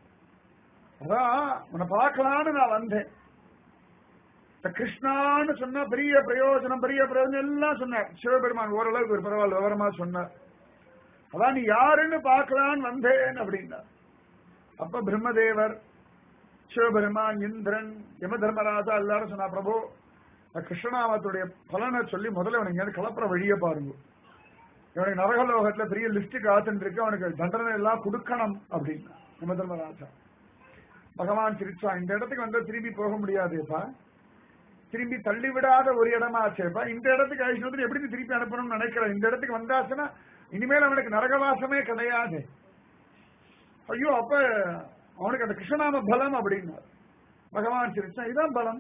அதான் உன்னை பார்க்கலான்னு நான் வந்தேன் இந்த கிருஷ்ணான்னு சொன்னா பெரிய பிரயோஜனம் பெரிய பிரயோஜனம் எல்லாம் சொன்னார் சிவபெருமான் ஓரளவுக்கு ஒரு பரவாயில்ல விவரமா சொன்னார் அதான் நீ யாருன்னு பார்க்கலான்னு வந்தேன் அப்படின்னா அப்ப பிரம்மதேவர் சிவபெருமான் இந்திரன் யம தர்மராஜா எல்லாரும் சொன்னா பிரபு இந்த கிருஷ்ணநாமத்துடைய பலனை சொல்லி முதல்ல அவனுக்கு எங்கேயாவது கலப்புற வழியை பாருங்க இவனுக்கு நரகலோகத்துல பெரிய லிஸ்ட் காத்துட்டு இருக்கு அவனுக்கு தண்டனை எல்லாம் கொடுக்கணும் அப்படின்னா யம தர்மராஜா பகவான் சிரிச்சான் இந்த இடத்துக்கு வந்தா திரும்பி போக முடியாதேப்பா திரும்பி தள்ளி விடாத ஒரு இடமாச்சேப்பா இந்த இடத்துக்கு அழிச்சு வந்து எப்படி நீ திருப்பி அனுப்பணும்னு நினைக்கிறேன் இந்த இடத்துக்கு வந்தாச்சுன்னா இனிமேல் அவனுக்கு நரகவாசமே கிடையாது ஐயோ அப்ப அவனுக்கு அந்த கிருஷ்ணநாம பலம் அப்படின்னா பகவான் சிரிச்சான் இதான் பலம்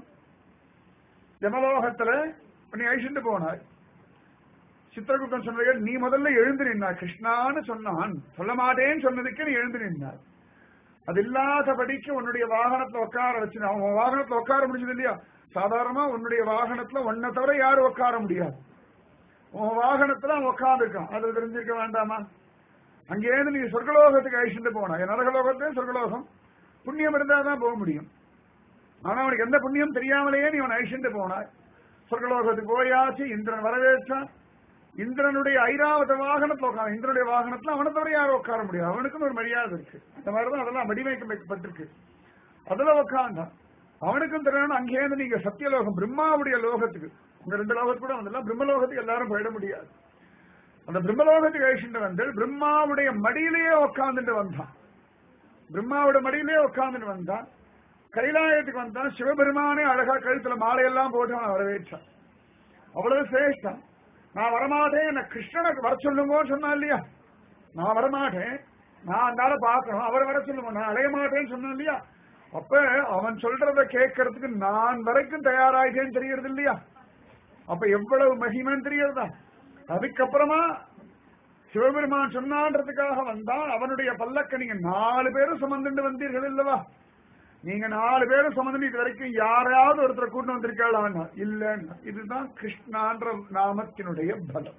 ஜமலோகத்துல நீ அழிச்சுட்டு போனாய் சித்திரகுப்தன் சொன்னது நீ முதல்ல எழுந்து நின்னாய் கிருஷ்ணான்னு சொன்னான் சொல்ல மாட்டேன்னு சொன்னதுக்கு நீ எழுந்து நின்னாய் அது இல்லாதபடிக்கு உன்னுடைய வாகனத்துல உட்கார வச்சு அவன் வாகனத்துல உட்கார முடிஞ்சது இல்லையா சாதாரணமா உன்னுடைய வாகனத்துல ஒன்ன தவிர யாரும் உட்கார முடியாது உன் வாகனத்துல அவன் உட்காந்துருக்கான் அது தெரிஞ்சிருக்க வேண்டாமா அங்கேருந்து நீ சொர்க்கலோகத்துக்கு அழிச்சுட்டு போனா நரகலோகத்தே சொர்க்கலோகம் புண்ணியம் இருந்தா தான் போக முடியும் ஆனா அவனுக்கு எந்த புண்ணியம் தெரியாமலேயே நீ அவன் அழிச்சுட்டு போனாய் சொர்க்கலோகத்துக்கு போயாச்சு இந்திரன் வரவேற்றான் இந்திரனுடைய ஐராவத வாகனத்துல உட்காந்து இந்திரனுடைய வாகனத்துல அவனை தவிர யாரும் உட்கார முடியாது அவனுக்குன்னு ஒரு மரியாதை இருக்கு அந்த மாதிரிதான் அதெல்லாம் வடிவமைக்கப்பட்டிருக்கு அதுல உட்காந்தான் அவனுக்கும் தெரியணும் அங்கேயிருந்து நீங்க சத்தியலோகம் பிரம்மாவுடைய லோகத்துக்கு உங்க ரெண்டு லோகத்துக்கு கூட வந்தெல்லாம் பிரம்மலோகத்துக்கு எல்லாரும் போயிட முடியாது அந்த பிரம்மலோகத்துக்கு அழிச்சுட்டு வந்து பிரம்மாவுடைய மடியிலேயே உட்காந்துட்டு வந்தான் பிரம்மாவோட மடியிலேயே உட்காந்துட்டு வந்தான் கைலாயத்துக்கு வந்தான் சிவபெருமானே அழகா கழுத்துல மாலையெல்லாம் போட்டு அவன் வரவேற்றான் அவ்வளவு சிரேஷ்டம் நான் வரமாட்டேன் என்ன கிருஷ்ணனுக்கு வர சொல்லுங்கன்னு சொன்னா இல்லையா நான் வரமாட்டேன் நான் அந்தால பாக்கணும் அவர் வர சொல்லுங்க நான் அலைய மாட்டேன்னு சொன்னேன் இல்லையா அப்ப அவன் சொல்றத கேட்கறதுக்கு நான் வரைக்கும் தயாராயிட்டேன்னு தெரியறது இல்லையா அப்ப எவ்வளவு மகிமன் தெரியறதா அதுக்கப்புறமா சிவபெருமான் சொன்னான்றதுக்காக வந்தான் அவனுடைய பல்லக்க நீங்க நாலு பேரும் சுமந்துட்டு வந்தீர்கள் இல்லவா நீங்க நாலு பேரும் சுமந்து இது வரைக்கும் யாராவது ஒருத்தரை கூட்டு வந்திருக்கலாம் இல்ல இதுதான் கிருஷ்ணான்ற நாமத்தினுடைய பலம்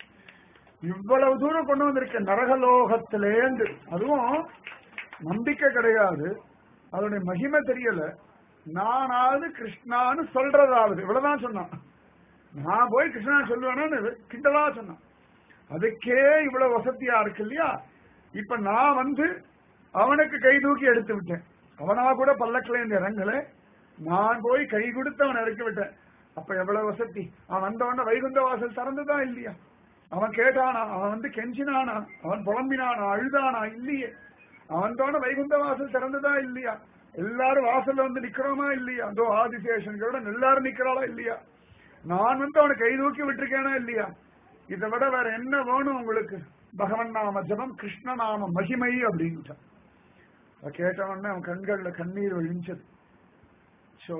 இவ்வளவு தூரம் கொண்டு வந்திருக்க நரகலோகத்திலேந்து அதுவும் நம்பிக்கை கிடையாது அதனுடைய மகிமை தெரியல நானாவது கிருஷ்ணான்னு சொல்றதாவது இவ்வளவுதான் சொன்னான் நான் போய் கிருஷ்ணா சொல்லுவேன்னு கிண்டலா சொன்னான் அதுக்கே இவ்வளவு வசதியா இருக்கு இல்லையா இப்ப நான் வந்து அவனுக்கு கை தூக்கி எடுத்து விட்டேன் அவனா கூட பல்லக்கில இந்த இறங்கல நான் போய் கை கொடுத்து அவனை இறக்கி விட்டேன் அப்ப எவ்வளவு வசதி அவன் வந்தவன வைகுந்த வாசல் திறந்துதான் இல்லையா அவன் கேட்டானா அவன் வந்து கெஞ்சினானா அவன் புலம்பினானா அழுதானா இல்லையே அவன் தோண வைகுந்த வாசல் திறந்துதான் இல்லையா எல்லாரும் வாசல்ல வந்து நிக்கிறோமா இல்லையா அதோ ஆதிசேஷன்களோட எல்லாரும் நிக்கிறாளா இல்லையா நான் வந்து அவனை கை தூக்கி விட்டுருக்கேனா இல்லையா இதை விட வேற என்ன வேணும் உங்களுக்கு பகவன் நாம ஜபம் கிருஷ்ண நாம மகிமை அப்படின்ட்டான் கேட்டவொடனே அவன் கண்கள்ல கண்ணீர் விழிஞ்சது சோ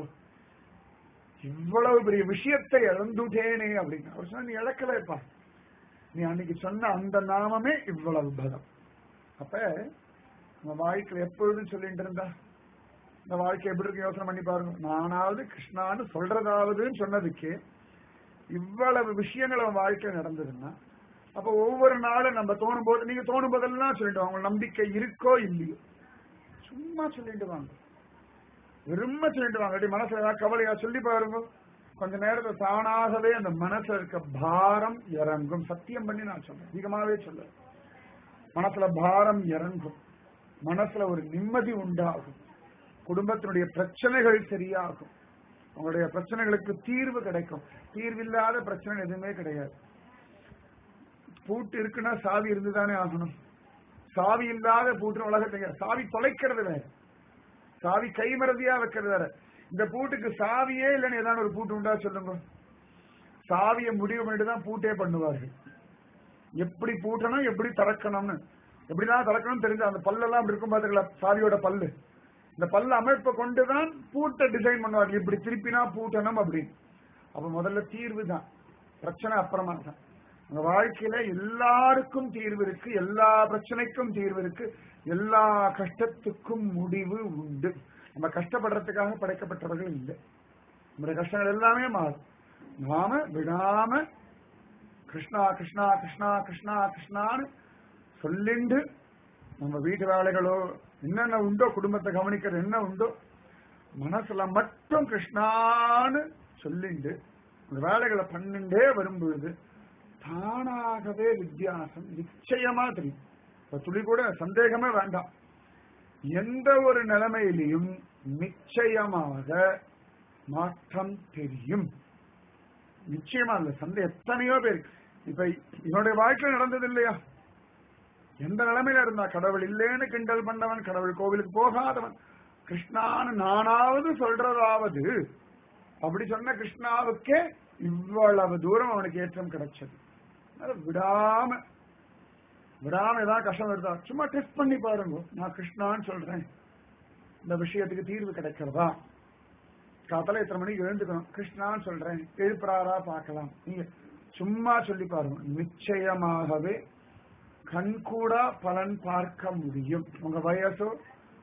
இவ்வளவு பெரிய விஷயத்தை இழந்துட்டேனே அப்படின்னு அவர் சொன்ன நீ இழக்கலைப்பா நீ அன்னைக்கு சொன்ன அந்த நாமமே இவ்வளவு பலம் அப்ப நம்ம வாழ்க்கையில எப்பொழுதும் சொல்லிட்டு இருந்தா இந்த வாழ்க்கை எப்படி இருக்கு யோசனை பண்ணி பாருங்க நானாவது கிருஷ்ணான்னு சொல்றதாவதுன்னு சொன்னதுக்கு இவ்வளவு விஷயங்கள் அவன் வாழ்க்கையில் நடந்ததுன்னா அப்ப ஒவ்வொரு நாளும் நம்ம தோணும் போது நீங்க தோணும் போதெல்லாம் சொல்லிட்டு அவங்க நம்பிக்கை இருக்கோ இல்லையோ சும்மா சொல்லிட்டு வாங்க விரும்ப சொல்லிட்டு வாங்க அப்படி மனசுல ஏதாவது கவலையா சொல்லி பாருங்க கொஞ்ச நேரத்துல தானாகவே அந்த மனசுல இருக்க பாரம் இறங்கும் சத்தியம் பண்ணி நான் சொல்றேன் அதிகமாவே சொல்ல மனசுல பாரம் இறங்கும் மனசுல ஒரு நிம்மதி உண்டாகும் குடும்பத்தினுடைய பிரச்சனைகள் சரியாகும் உங்களுடைய பிரச்சனைகளுக்கு தீர்வு கிடைக்கும் தீர்வில்லாத பிரச்சனை எதுவுமே கிடையாது பூட்டு இருக்குன்னா சாவி இருந்துதானே ஆகணும் சாவி இல்லாத பூட்டு உலகத்தை சாவி தொலைக்கிறது வேற சாவி கைமறதியா வைக்கிறது வேற இந்த பூட்டுக்கு சாவியே இல்லைன்னு ஏதாவது ஒரு பூட்டு உண்டா சொல்லுங்க சாவியை முடிவு பண்ணிட்டு தான் பூட்டே பண்ணுவார்கள் எப்படி பூட்டணும் எப்படி திறக்கணும்னு எப்படிதான் திறக்கணும் தெரிஞ்ச அந்த பல்லெல்லாம் அப்படி இருக்கும் பாத்துக்கலாம் சாவியோட பல்லு இந்த பல்ல அமைப்பை கொண்டுதான் பூட்டை டிசைன் பண்ணுவார்கள் இப்படி திருப்பினா பூட்டணும் அப்படின்னு அப்ப முதல்ல தீர்வு தான் பிரச்சனை அப்புறமா தான் உங்க வாழ்க்கையில எல்லாருக்கும் தீர்வு இருக்கு எல்லா பிரச்சனைக்கும் தீர்வு இருக்கு எல்லா கஷ்டத்துக்கும் முடிவு உண்டு நம்ம கஷ்டப்படுறதுக்காக படைக்கப்பட்டவர்கள் இல்லை நம்முடைய கஷ்டங்கள் எல்லாமே மாறும் நாம விடாம கிருஷ்ணா கிருஷ்ணா கிருஷ்ணா கிருஷ்ணா கிருஷ்ணான்னு சொல்லிண்டு நம்ம வீட்டு வேலைகளோ என்னென்ன உண்டோ குடும்பத்தை கவனிக்கிறது என்ன உண்டோ மனசுல மட்டும் கிருஷ்ணான்னு சொல்லிண்டு அந்த வேலைகளை பண்ணிண்டே வரும்பொழுது தானாகவே வித்தியாசம் நிச்சயமா தெரியும் இப்ப துளி கூட சந்தேகமே வேண்டாம் எந்த ஒரு நிலைமையிலையும் நிச்சயமாக மாற்றம் தெரியும் நிச்சயமா இல்ல சந்தை எத்தனையோ பேர் இப்ப என்னுடைய வாழ்க்கையில் நடந்தது இல்லையா எந்த நிலைமையில இருந்தா கடவுள் இல்லேன்னு கிண்டல் பண்ணவன் கடவுள் கோவிலுக்கு போகாதவன் கிருஷ்ணான்னு நானாவது சொல்றதாவது அப்படி சொன்ன கிருஷ்ணாவுக்கே இவ்வளவு தூரம் அவனுக்கு ஏற்றம் கிடைச்சது அதனால விடாம விடாம ஏதாவது கஷ்டம் வருதா சும்மா டெஸ்ட் பண்ணி பாருங்க நான் கிருஷ்ணான்னு சொல்றேன் இந்த விஷயத்துக்கு தீர்வு கிடைக்கிறதா காத்தால எத்தனை மணிக்கு எழுந்துக்கணும் கிருஷ்ணான்னு சொல்றேன் எழுப்புறாரா பார்க்கலாம் நீங்க சும்மா சொல்லி பாருங்க நிச்சயமாகவே கண்கூடா பலன் பார்க்க முடியும் உங்க வயசோ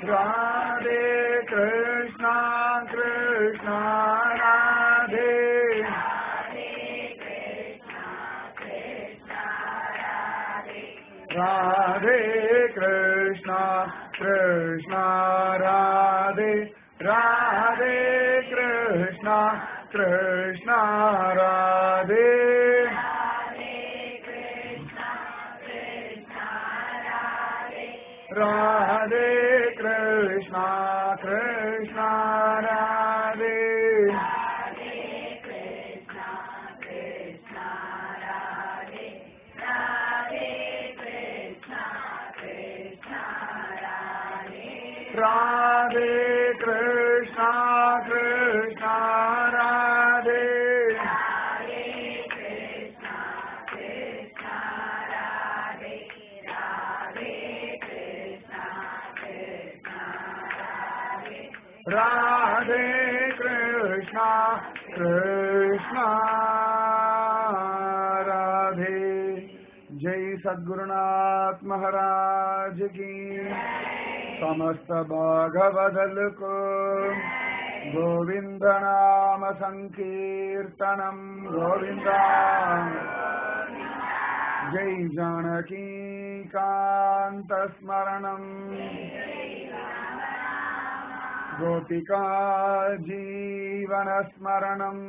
राधे कृष्णा कृष्णा राधे राधे कृष्णा कृष्णा राधे राधे कृष्णा कृष्णा राधे राधे कृष्णा कृष्णा राधे राधे कृष्णा कृष्णा राधे राधे कृष्णा कृष्णा राधे जय सद्गुरुनाथ महाराज की समस्त भागवदल को गोविंद नाम संकीर्तनम गोविंदा जय जानकी कांत स्मरणम गोपिका जीवन स्मरणम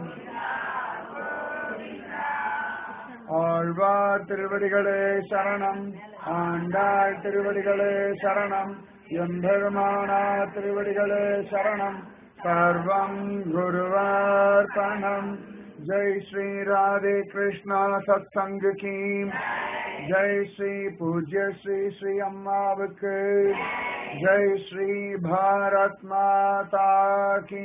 ஆழ்வார் திருவடிகளே சரணம் ஆண்டாள் திருவடிகளே சரணம் எம்பெருமானா திருவடிகளே சரணம் சர்வம் குருவார்ப்பணம் ஜெய் ஸ்ரீ ராதே கிருஷ்ணா சத்சங்க கீ ஜெய் ஸ்ரீ பூஜ்ய ஸ்ரீ ஸ்ரீ அம்மாவுக்கு ஜெய் ஸ்ரீ பாரத் மாதா கீ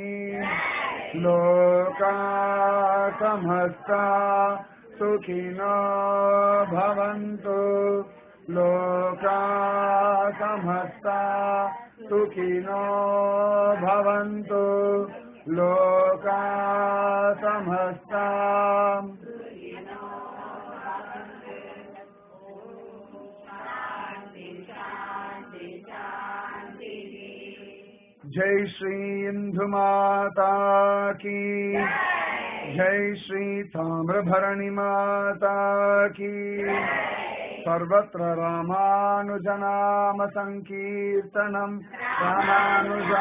லோகா சமஸ்தா सुखिनो भवन्तु लोका समस्ता सुखिनो भवन्तु लोका समस्ता जय श्री इंदु माता की जय श्री ताम्रभरणि माता की सर्वत्र रामानुजनाम सङ्कीर्तनम् रामानुजा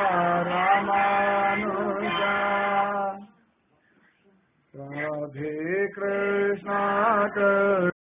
रामानुजा राधे कृष्णा कृष्ण